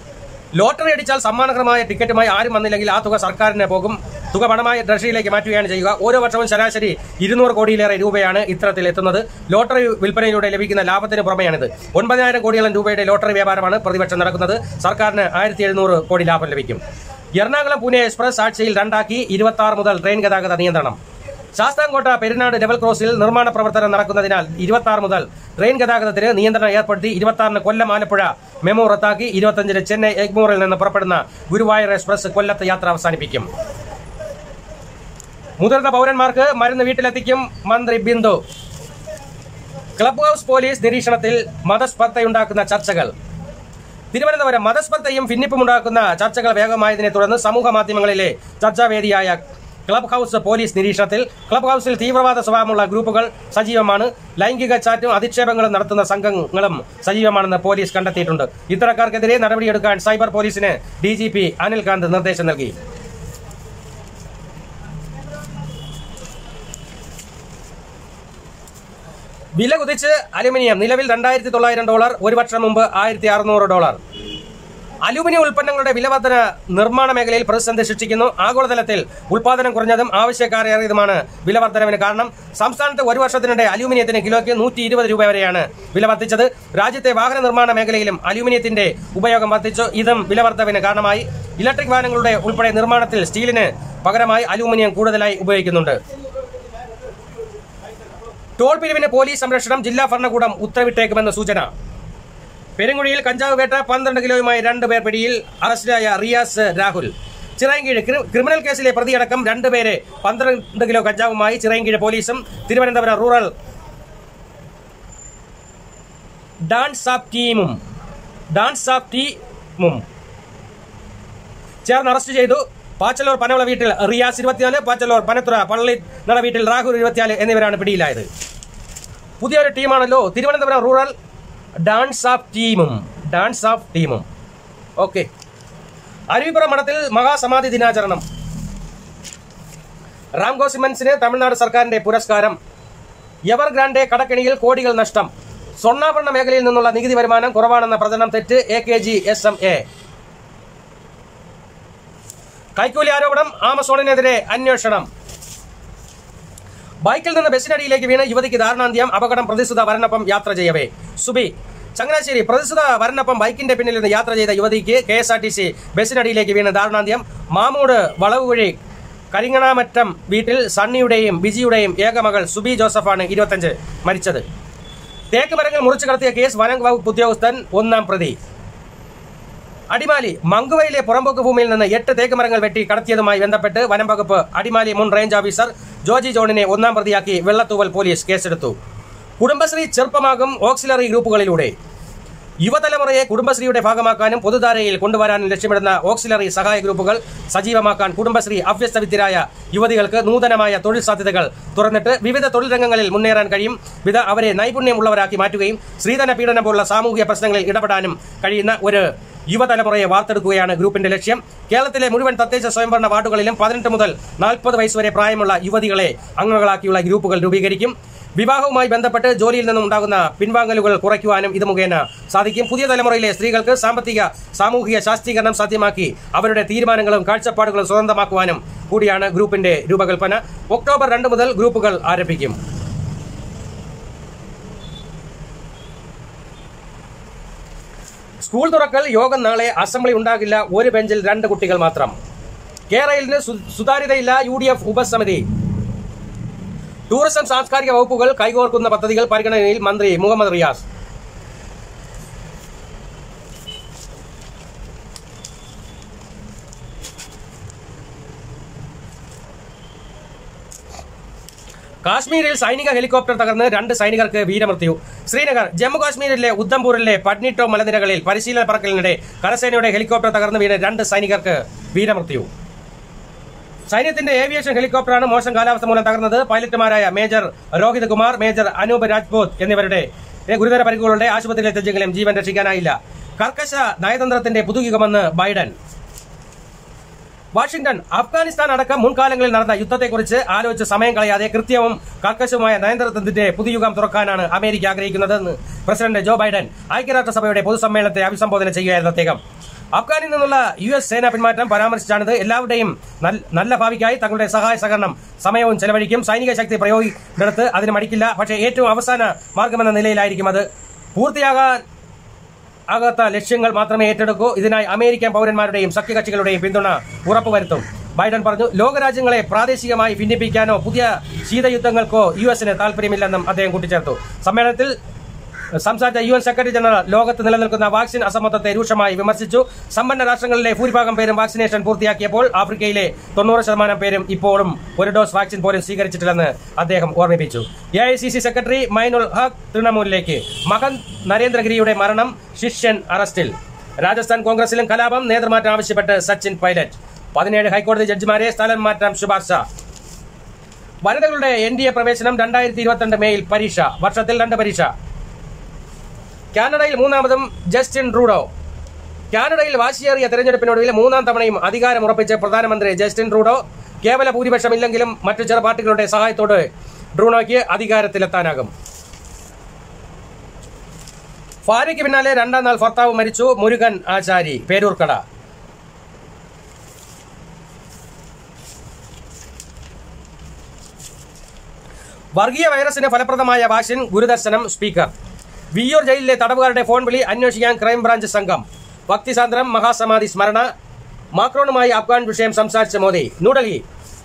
ലോട്ടറി അടിച്ചാൽ സമ്മാനകരമായ ടിക്കറ്റുമായി ആരും വന്നില്ലെങ്കിൽ ആ തുക സർക്കാരിന് പോകും തുക പണമായി ട്രഷറിയിലേക്ക് മാറ്റുകയാണ് ചെയ്യുക ഓരോ വർഷവും ശരാശരി ഇരുന്നൂറ് കോടിയിലേറെ രൂപയാണ് ഇത്തരത്തിൽ എത്തുന്നത് ലോട്ടറി വിൽപ്പനയിലൂടെ ലഭിക്കുന്ന ലാഭത്തിന് പുറമെയാണിത് ഒൻപതിനായിരം കോടിയോളം രൂപയുടെ ലോട്ടറി വ്യാപാരമാണ് പ്രതിവർഷം നടക്കുന്നത് സർക്കാരിന് ആയിരത്തി എഴുന്നൂറ് കോടി ലാഭം ലഭിക്കും എറണാകുളം പൂനെ എക്സ്പ്രസ് ആഴ്ചയിൽ രണ്ടാക്കി ഇരുപത്തി ആറ് മുതൽ ട്രെയിൻ ഗതാഗത നിയന്ത്രണം ശാസ്താംകോട്ട പെരുന്നാട് ലെവൽ ക്രോസിൽ നിർമ്മാണ പ്രവർത്തനം നടക്കുന്നതിനാൽ ഇരുപത്തി ആറ് മുതൽ ട്രെയിൻ ഗതാഗതത്തിന് നിയന്ത്രണം ഏർപ്പെടുത്തി ഇരുപത്തി ആറിന് കൊല്ലം ആലപ്പുഴ മെമു റദ്ദാക്കി ഇരുപത്തിയഞ്ചിന് ചെന്നൈ എഗ്മൂറിൽ നിന്ന് പുറപ്പെടുന്ന ഗുരുവായൂർ എക്സ്പ്രസ് കൊല്ലത്ത് യാത്ര അവസാനിപ്പിക്കും മുതിർന്ന പൗരന്മാർക്ക് മരുന്ന് വീട്ടിലെത്തിക്കും മന്ത്രി ബിന്ദു ക്ലബ് ഹൌസ് പോലീസ് നിരീക്ഷണത്തിൽ മതസ്പർദ്ധയുണ്ടാക്കുന്ന ചർച്ചകൾ തിരുവനന്തപുരം മതസ്പർദ്ധയും ഭിന്നിപ്പും ഉണ്ടാക്കുന്ന ചർച്ചകൾ വേഗമായതിനെ തുടർന്ന് സമൂഹ മാധ്യമങ്ങളിലെ ചർച്ചാവേദിയായ ക്ലബ് ഹൌസ് പോലീസ് നിരീക്ഷണത്തിൽ ക്ലബ് ഹൌസിൽ തീവ്രവാദ സ്വഭാവമുള്ള ഗ്രൂപ്പുകൾ സജീവമാണ് ലൈംഗിക ചാറ്റും അധിക്ഷേപങ്ങളും നടത്തുന്ന സംഘങ്ങളും സജീവമാണെന്ന് പോലീസ് കണ്ടെത്തിയിട്ടുണ്ട് ഇത്തരക്കാർക്കെതിരെ നടപടിയെടുക്കാൻ സൈബർ പോലീസിന് ഡി ജി പി അനിൽകാന്ത് നിർദ്ദേശം നൽകി വില കുതിച്ച് അലുമിനിയം നിലവിൽ രണ്ടായിരത്തി തൊള്ളായിരം ഡോളർ ഒരു വർഷം മുമ്പ് ആയിരത്തി അറുന്നൂറ് ഡോളർ അലുമിനിയം ഉൽപ്പന്നങ്ങളുടെ വിലവർധന നിർമ്മാണ മേഖലയിൽ പ്രതിസന്ധി സൃഷ്ടിക്കുന്നു ആഗോളതലത്തിൽ ഉൽപാദനം കുറഞ്ഞതും ആവശ്യക്കാരേറിയതുമാണ് വിലവർധനവിന് കാരണം സംസ്ഥാനത്ത് ഒരു വർഷത്തിനിടെ അലുമിനിയത്തിന് കിലോയ്ക്ക് നൂറ്റി ഇരുപത് രൂപ വരെയാണ് വില വർദ്ധിച്ചത് രാജ്യത്തെ വാഹന നിർമ്മാണ മേഖലയിലും അലുമിനിയത്തിന്റെ ഉപയോഗം വർദ്ധിച്ചു ഇതും വിലവർദ്ധവിന് കാരണമായി ഇലക്ട്രിക് വാഹനങ്ങളുടെ ഉൾപ്പെടെ നിർമ്മാണത്തിൽ സ്റ്റീലിന് പകരമായി അലുമിനിയം കൂടുതലായി ഉപയോഗിക്കുന്നുണ്ട് ടോൾ പിരിവിന് പോലീസ് സംരക്ഷണം ജില്ലാ ഭരണകൂടം ഉത്തരവിട്ടേക്കുമെന്ന് സൂചന പെരുങ്കുഴിയിൽ കഞ്ചാവ് വേട്ട പന്ത്രണ്ട് കിലോയുമായി രണ്ട് പേർ പിടിയിൽ അറസ്റ്റിലായ റിയാസ് രാഹുൽ ചിറയൻകീഴ് ക്രി- ക്രിമിനൽ കേസിലെ പ്രതിയടക്കം രണ്ടുപേരെ പന്ത്രണ്ട് കിലോ കഞ്ചാവുമായി ചിറയൻകീഴ് പോലീസും തിരുവനന്തപുരം റൂറൽ ഡാൻസ് ഓഫ് ടീമും ഡാൻസ് ഓഫ് ടീമും ചേർന്ന് അറസ്റ്റ് ചെയ്തു പാച്ചലോർ പനവള വീട്ടിൽ റിയാസ് ഇരുപത്തിനാല് പാച്ചലോർ പനത്തുറ പള്ളി നട വീട്ടിൽ രാഹുൽ ഇരുപത്തിനാല് എന്നിവരാണ് പിടിയിലായത് പുതിയൊരു ടീമാണല്ലോ തിരുവനന്തപുരം റൂറൽ ഡാൻസ് ഓഫ് ടീമും ഡാൻസ് ഓഫ് ടീമും ഓക്കെ അരുവിപ്പുറം മഠത്തിൽ മഹാസമാധി ദിനാചരണം റാംകോ സിമൻസിന് തമിഴ്നാട് സർക്കാരിന്റെ പുരസ്കാരം എവർ ഗ്രാൻഡെ കടക്കെണിയിൽ കോടികൾ നഷ്ടം സ്വർണ്ണാഭരണ മേഖലയിൽ നിന്നുള്ള നികുതി വരുമാനം കുറവാണെന്ന പ്രചരണം തെറ്റ് A K G S M A കൈക്കൂലി ആരോപണം ആമസോണിനെതിരെ അന്വേഷണം ബൈക്കിൽ നിന്ന് ബസ്സിനടിയിലേക്ക് വീണ് യുവതിക്ക് ദാരുണാന്ത്യം അപകടം പ്രതിസുത വരനൊപ്പം യാത്ര ചെയ്യവേ സുബി ചങ്ങനാശ്ശേരി പ്രതിസുത വരനൊപ്പം ബൈക്കിന്റെ പിന്നിൽ നിന്ന് യാത്ര ചെയ്ത യുവതിക്ക് K S R T C ബസ്സിനടിയിലേക്ക് വീണ് ദാരുണാന്ത്യം മാമൂട് വളവ് വഴി കരിങ്ങണാമറ്റം വീട്ടിൽ സണ്ണിയുടെയും ബിജിയുടെയും ഏകമകൾ സുബി ജോസഫാണ് ഇരുപത്തഞ്ച് മരിച്ചത് തേക്ക് മരങ്ങൾ മുറിച്ചു കടത്തിയ കേസ് വനം വകുപ്പ് ഉദ്യോഗസ്ഥൻ ഒന്നാം പ്രതി അടിമാലി മങ്കുവയിലെ പുറമ്പോക്ക് ഭൂമിയിൽ നിന്ന് എട്ട് തേക്ക് മരങ്ങൾ വെട്ടി കടത്തിയതുമായി ബന്ധപ്പെട്ട് വനം വകുപ്പ് അടിമാലി മുൻ റേഞ്ച് ഓഫീസർ ജോജി ജോണിനെ ഒന്നാം പ്രതിയാക്കി വെള്ളത്തൂവൽ പോലീസ് കേസെടുത്തു കുടുംബശ്രീ ചെറുപ്പമാകും ഓക്സിലറി ഗ്രൂപ്പുകളിലൂടെ യുവതലമുറയെ കുടുംബശ്രീയുടെ ഭാഗമാക്കാനും പൊതുധാരയിൽ കൊണ്ടുവരാനും ലക്ഷ്യമിടുന്ന ഓക്സിലറി സഹായ ഗ്രൂപ്പുകൾ സജീവമാക്കാൻ കുടുംബശ്രീ അഭ്യസ്തവിദ്യരായ യുവതികൾക്ക് നൂതനമായ തൊഴിൽ സാധ്യതകൾ തുറന്നിട്ട് വിവിധ തൊഴിൽ രംഗങ്ങളിൽ മുന്നേറാൻ കഴിയും വിധ അവരെ നൈപുണ്യമുള്ളവരാക്കി മാറ്റുകയും സ്ത്രീധന പീഡനം പോലുള്ള സാമൂഹിക പ്രശ്നങ്ങളിൽ ഇടപെടാനും കഴിയുന്ന ഒരു യുവതലമുറയെ വാർത്തെടുക്കുകയാണ് ഗ്രൂപ്പിന്റെ ലക്ഷ്യം കേരളത്തിലെ മുഴുവൻ തദ്ദേശ സ്വയംഭരണ വാർഡുകളിലും പതിനെട്ട് മുതൽ നാൽപ്പത് വയസ്സ് വരെ പ്രായമുള്ള യുവതികളെ അംഗങ്ങളാക്കിയുള്ള ഗ്രൂപ്പുകൾ രൂപീകരിക്കും വിവാഹവുമായി ബന്ധപ്പെട്ട് ജോലിയിൽ നിന്നും ഉണ്ടാകുന്ന പിൻവാങ്ങലുകൾ കുറയ്ക്കുവാനും ഇത് മുഖേന സാധിക്കും പുതിയ തലമുറയിലെ സ്ത്രീകൾക്ക് സാമ്പത്തിക സാമൂഹിക ശാക്തീകരണം സാധ്യമാക്കി അവരുടെ തീരുമാനങ്ങളും കാഴ്ചപ്പാടുകളും സ്വതന്ത്രമാക്കുവാനും കൂടിയാണ് ഗ്രൂപ്പിന്റെ രൂപകൽപ്പന ഒക്ടോബർ രണ്ട് മുതൽ ഗ്രൂപ്പുകൾ ആരംഭിക്കും സ്കൂൾ തുറക്കൽ യോഗം നാളെ അസംബ്ലി ഉണ്ടാകില്ല ഒരു ബെഞ്ചിൽ രണ്ട് കുട്ടികൾ മാത്രം കേരളത്തിന് സു- സുതാര്യതയില്ല യു ഡി എഫ് ഉപസമിതി ടൂറിസം സാംസ്കാരിക വകുപ്പുകൾ കൈകോർക്കുന്ന പദ്ധതികൾ പരിഗണനയിൽ മന്ത്രി മുഹമ്മദ് റിയാസ് കാശ്മീരിൽ സൈനിക ഹെലികോപ്റ്റർ തകർന്ന് രണ്ട് സൈനികർക്ക് വീരമൃത്യു ശ്രീനഗർ ജമ്മു കാശ്മീരിലെ ഉദ്ധംപൂരിലെ പട്നിറ്റോ മലനിരകളിൽ പരിശീലന പറക്കലിനിടെ കരസേനയുടെ ഹെലികോപ്റ്റർ തകർന്ന് വീണ് രണ്ട് സൈനികർക്ക് വീരമൃത്യു സൈന്യത്തിന്റെ ഏവിയേഷൻ ഹെലികോപ്റ്ററാണ് മോശം കാലാവസ്ഥ മൂലം തകർന്നത് പൈലറ്റുമാരായ മേജർ രോഹിത് കുമാർ മേജർ അനൂപ് രാജ്പൂത് എന്നിവരുടെ ഏ, ഗുരുതര പരിക്കുകളുടെ ആശുപത്രിയിലെത്തിച്ചെങ്കിലും ജീവൻ രക്ഷിക്കാനായില്ല കർക്കശ നയതന്ത്രത്തിന്റെ പുതുയുഗമെന്ന് ബൈഡൻ വാഷിംഗ്ടൺ അഫ്ഗാനിസ്ഥാൻ അടക്കം മുൻകാലങ്ങളിൽ നടന്ന യുദ്ധത്തെക്കുറിച്ച് ആലോചിച്ച് സമയം കളയാതെ കൃത്യവും കർക്കശവുമായ നയതന്ത്രത്തിന്റെ പുതുയുഗം തുറക്കാനാണ് അമേരിക്ക ആഗ്രഹിക്കുന്നതെന്ന് പ്രസിഡന്റ് ജോ ബൈഡൻ ഐക്യരാഷ്ട്രസഭയുടെ പൊതുസമ്മേളനത്തെ അഭിസംബോധന ചെയ്യുകയായിരുന്നു അദ്ദേഹം അഫ്ഗാനിൽ നിന്നുള്ള യു എസ് സേനാ പിന്മാറ്റം പരാമർശിച്ചാണിത് എല്ലാവരുടെയും നൽ- നല്ല ഭാവിക്കായി തങ്ങളുടെ സഹായ സഹകരണം സമയവും ചെലവഴിക്കും സൈനിക ശക്തി പ്രയോഗിക്കുന്നിടത്ത് അതിന് മടിക്കില്ല പക്ഷേ ഏറ്റവും അവസാന മാർഗമെന്ന നിലയിലായിരിക്കും അത് പൂർത്തിയാകാൻ ആകാത്ത ലക്ഷ്യങ്ങൾ മാത്രമേ ഏറ്റെടുക്കൂ ഇതിനായി അമേരിക്കൻ പൗരന്മാരുടെയും സഖ്യകക്ഷികളുടെയും പിന്തുണ ഉറപ്പുവരുത്തും ബൈഡൻ പറഞ്ഞു ലോകരാജ്യങ്ങളെ പ്രാദേശികമായി ഭിന്നിപ്പിക്കാനോ പുതിയ ശീതയുദ്ധങ്ങൾക്കോ യു എസിന് താല്പര്യമില്ലെന്നും അദ്ദേഹം കൂട്ടിച്ചേർത്തു സമ്മേളനത്തിൽ സംസാരിച്ച യു എൻ സെക്രട്ടറി ജനറൽ ലോകത്ത് നിലനിൽക്കുന്ന വാക്സിൻ അസമത്വത്തെ രൂക്ഷമായി വിമർശിച്ചു സമ്പന്ന രാഷ്ട്രങ്ങളിലെ ഭൂരിഭാഗം പേരും വാക്സിനേഷൻ പൂർത്തിയാക്കിയപ്പോൾ ആഫ്രിക്കയിലെ തൊണ്ണൂറ് ശതമാനം പേരും ഇപ്പോഴും ഒരു ഡോസ് വാക്സിൻ പോലും സ്വീകരിച്ചിട്ടില്ലെന്ന് അദ്ദേഹം ഓർമ്മിപ്പിച്ചു A I C C secretary Mainul Haq തൃണമൂലിലേക്ക് മകൻ നരേന്ദ്രഗിരിയുടെ മരണം ശിഷ്യൻ അറസ്റ്റിൽ രാജസ്ഥാൻ കോൺഗ്രസിലും കലാപം നേതൃമാറ്റം ആവശ്യപ്പെട്ട് സച്ചിൻ പൈലറ്റ് പതിനേഴ് ഹൈക്കോടതി ജഡ്ജിമാരെ സ്ഥലം മാറ്റാൻ ശുപാർശ വനിതകളുടെ എൻ ഡി എ പ്രവേശനം രണ്ടായിരത്തി ഇരുപത്തിരണ്ട് മേയിൽ പരീക്ഷ വർഷത്തിൽ രണ്ട് പരീക്ഷ കാനഡയിൽ മൂന്നാമതും ജസ്റ്റിൻ ട്രൂഡോ കാനഡയിൽ വാശിയേറിയ തെരഞ്ഞെടുപ്പിനൊടുവിൽ മൂന്നാം തവണയും അധികാരം ഉറപ്പിച്ച പ്രധാനമന്ത്രി ജസ്റ്റിൻ ട്രൂഡോ കേവല ഭൂരിപക്ഷമില്ലെങ്കിലും മറ്റു ചില പാർട്ടികളുടെ സഹായത്തോടെ ട്രൂഡോയ്ക്ക് അധികാരത്തിലെത്താനാകും ഭാര്യയ്ക്ക് പിന്നാലെ രണ്ടാം നാൾ ഭർത്താവ് മരിച്ചു മുരുകൻ ആചാരി പേരൂർക്കട വർഗീയ വൈറസിന് ഫലപ്രദമായ വാക്സിൻ ഗുരുദർശനം സ്പീക്കർ വിയ്യൂർ ജയിലിലെ തടവുകാരുടെ ഫോൺ വിളി അന്വേഷിക്കാൻ ക്രൈംബ്രാഞ്ച് സംഘം ഭക്തിസാന്ദ്രം മഹാസമാധി സ്മരണ മാക്രോണുമായി അഫ്ഗാൻ വിഷയം സംസാരിച്ച മോദി ന്യൂഡൽഹി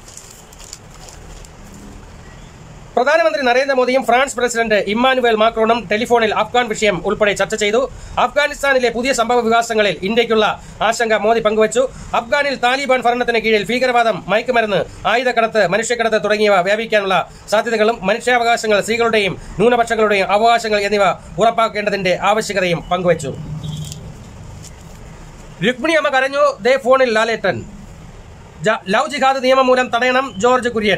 പ്രധാനമന്ത്രി നരേന്ദ്രമോദിയും ഫ്രാൻസ് പ്രസിഡന്റ് ഇമ്മാനുവേൽ മാക്രോണും ടെലിഫോണിൽ അഫ്ഗാൻ വിഷയം ഉൾപ്പെടെ ചർച്ച ചെയ്തു അഫ്ഗാനിസ്ഥാനിലെ പുതിയ സംഭവ വികാസങ്ങളിൽ ഇന്ത്യയ്ക്കുള്ള ആശങ്ക മോദി പങ്കുവച്ചു അഫ്ഗാനിൽ താലിബാൻ ഭരണത്തിന് കീഴിൽ ഭീകരവാദം മയക്കുമരുന്ന് ആയുധക്കടത്ത് മനുഷ്യക്കടത്ത് തുടങ്ങിയവ വ്യാപിക്കാനുള്ള സാധ്യതകളും മനുഷ്യാവകാശങ്ങൾ സ്ത്രീകളുടെയും ന്യൂനപക്ഷങ്ങളുടെയും അവകാശങ്ങൾ എന്നിവ ഉറപ്പാക്കേണ്ടതിന്റെ ആവശ്യകതയും പങ്കുവച്ചു രുക്മിണി അമ്മ കരഞ്ഞു ദേ ഫോണിൽ ലാലേട്ടൻ ജ- ലവ് ജിഹാദ് നിയമം മൂലം തടയണം ജോർജ് കുര്യൻ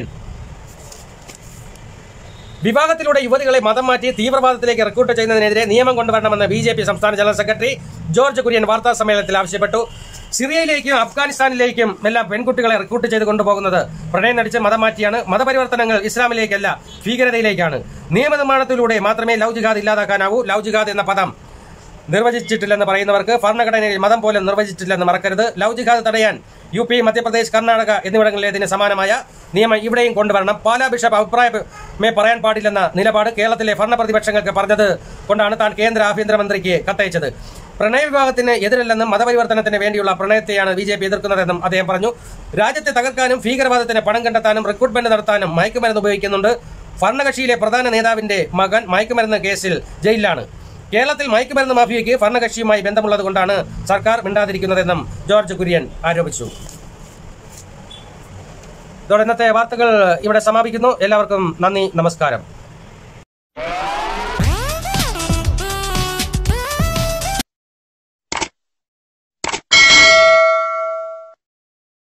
വിവാഹത്തിലൂടെ യുവതികളെ മതം മാറ്റി തീവ്രവാദത്തിലേക്ക് റിക്രൂട്ട് ചെയ്യുന്നതിനെതിരെ നിയമം കൊണ്ടുവരണമെന്ന് ബി ജെ പി സംസ്ഥാന ജനറൽ സെക്രട്ടറി ജോർജ് കുര്യൻ വാർത്താ സമ്മേളനത്തിൽ ആവശ്യപ്പെട്ടു സിറിയയിലേക്കും അഫ്ഗാനിസ്ഥാനിലേക്കും എല്ലാം പെൺകുട്ടികളെ റിക്രൂട്ട് ചെയ്ത് കൊണ്ടുപോകുന്നത് പ്രണയം നടിച്ച് മതം മാറ്റിയാണ് മതപരിവർത്തനങ്ങൾ ഇസ്ലാമിലേക്കല്ല ഭീകരതയിലേക്കാണ് നിയമനിർമ്മാണത്തിലൂടെ മാത്രമേ ലവ് ജിഹാദ് ഇല്ലാതാക്കാനാവൂ ലവ് ജിഹാദ് എന്ന പദം നിർവചിച്ചിട്ടില്ലെന്ന് പറയുന്നവർക്ക് ഭരണഘടനയിൽ മതം പോലും നിർവചിച്ചിട്ടില്ലെന്ന് മറക്കരുത് ലവ് ജിഹാദ് തടയാൻ യു പി മധ്യപ്രദേശ് കർണാടക എന്നിവിടങ്ങളിലേതിന് സമാനമായ നിയമം ഇവിടെയും കൊണ്ടുവരണം പാലാ ബിഷപ്പ് അഭിപ്രായമേ പറയാൻ പാടില്ലെന്ന നിലപാട് കേരളത്തിലെ ഭരണപ്രതിപക്ഷങ്ങൾക്ക് പറഞ്ഞത് കൊണ്ടാണ് താൻ കേന്ദ്ര ആഭ്യന്തരമന്ത്രിക്ക് കത്തയച്ചത് പ്രണയവിവാഹത്തിന് എതിരല്ലെന്നും മതപരിവർത്തനത്തിന് വേണ്ടിയുള്ള പ്രണയത്തെയാണ് ബി ജെ പി എതിർക്കുന്നതെന്നും അദ്ദേഹം പറഞ്ഞു രാജ്യത്തെ തകർക്കാനും ഭീകരവാദത്തിന് പണം കണ്ടെത്താനും റിക്രൂട്ട്മെന്റ് നടത്താനും മയക്കുമരുന്ന് ഉപയോഗിക്കുന്നുണ്ട് ഭരണകക്ഷിയിലെ പ്രധാന നേതാവിന്റെ മകൻ മയക്കുമരുന്ന് കേസിൽ ജയിലിലാണ് കേരളത്തിൽ മയക്കുമരുന്ന് മാഫിയയ്ക്ക് ഭരണകക്ഷിയുമായി ബന്ധമുള്ളത് കൊണ്ടാണ് സർക്കാർ മിണ്ടാതിരിക്കുന്നതെന്നും ജോർജ് കുര്യൻ ആരോപിച്ചു ഇതോടെ ഇന്നത്തെ വാർത്തകൾ ഇവിടെ സമാപിക്കുന്നു എല്ലാവർക്കും നന്ദി നമസ്കാരം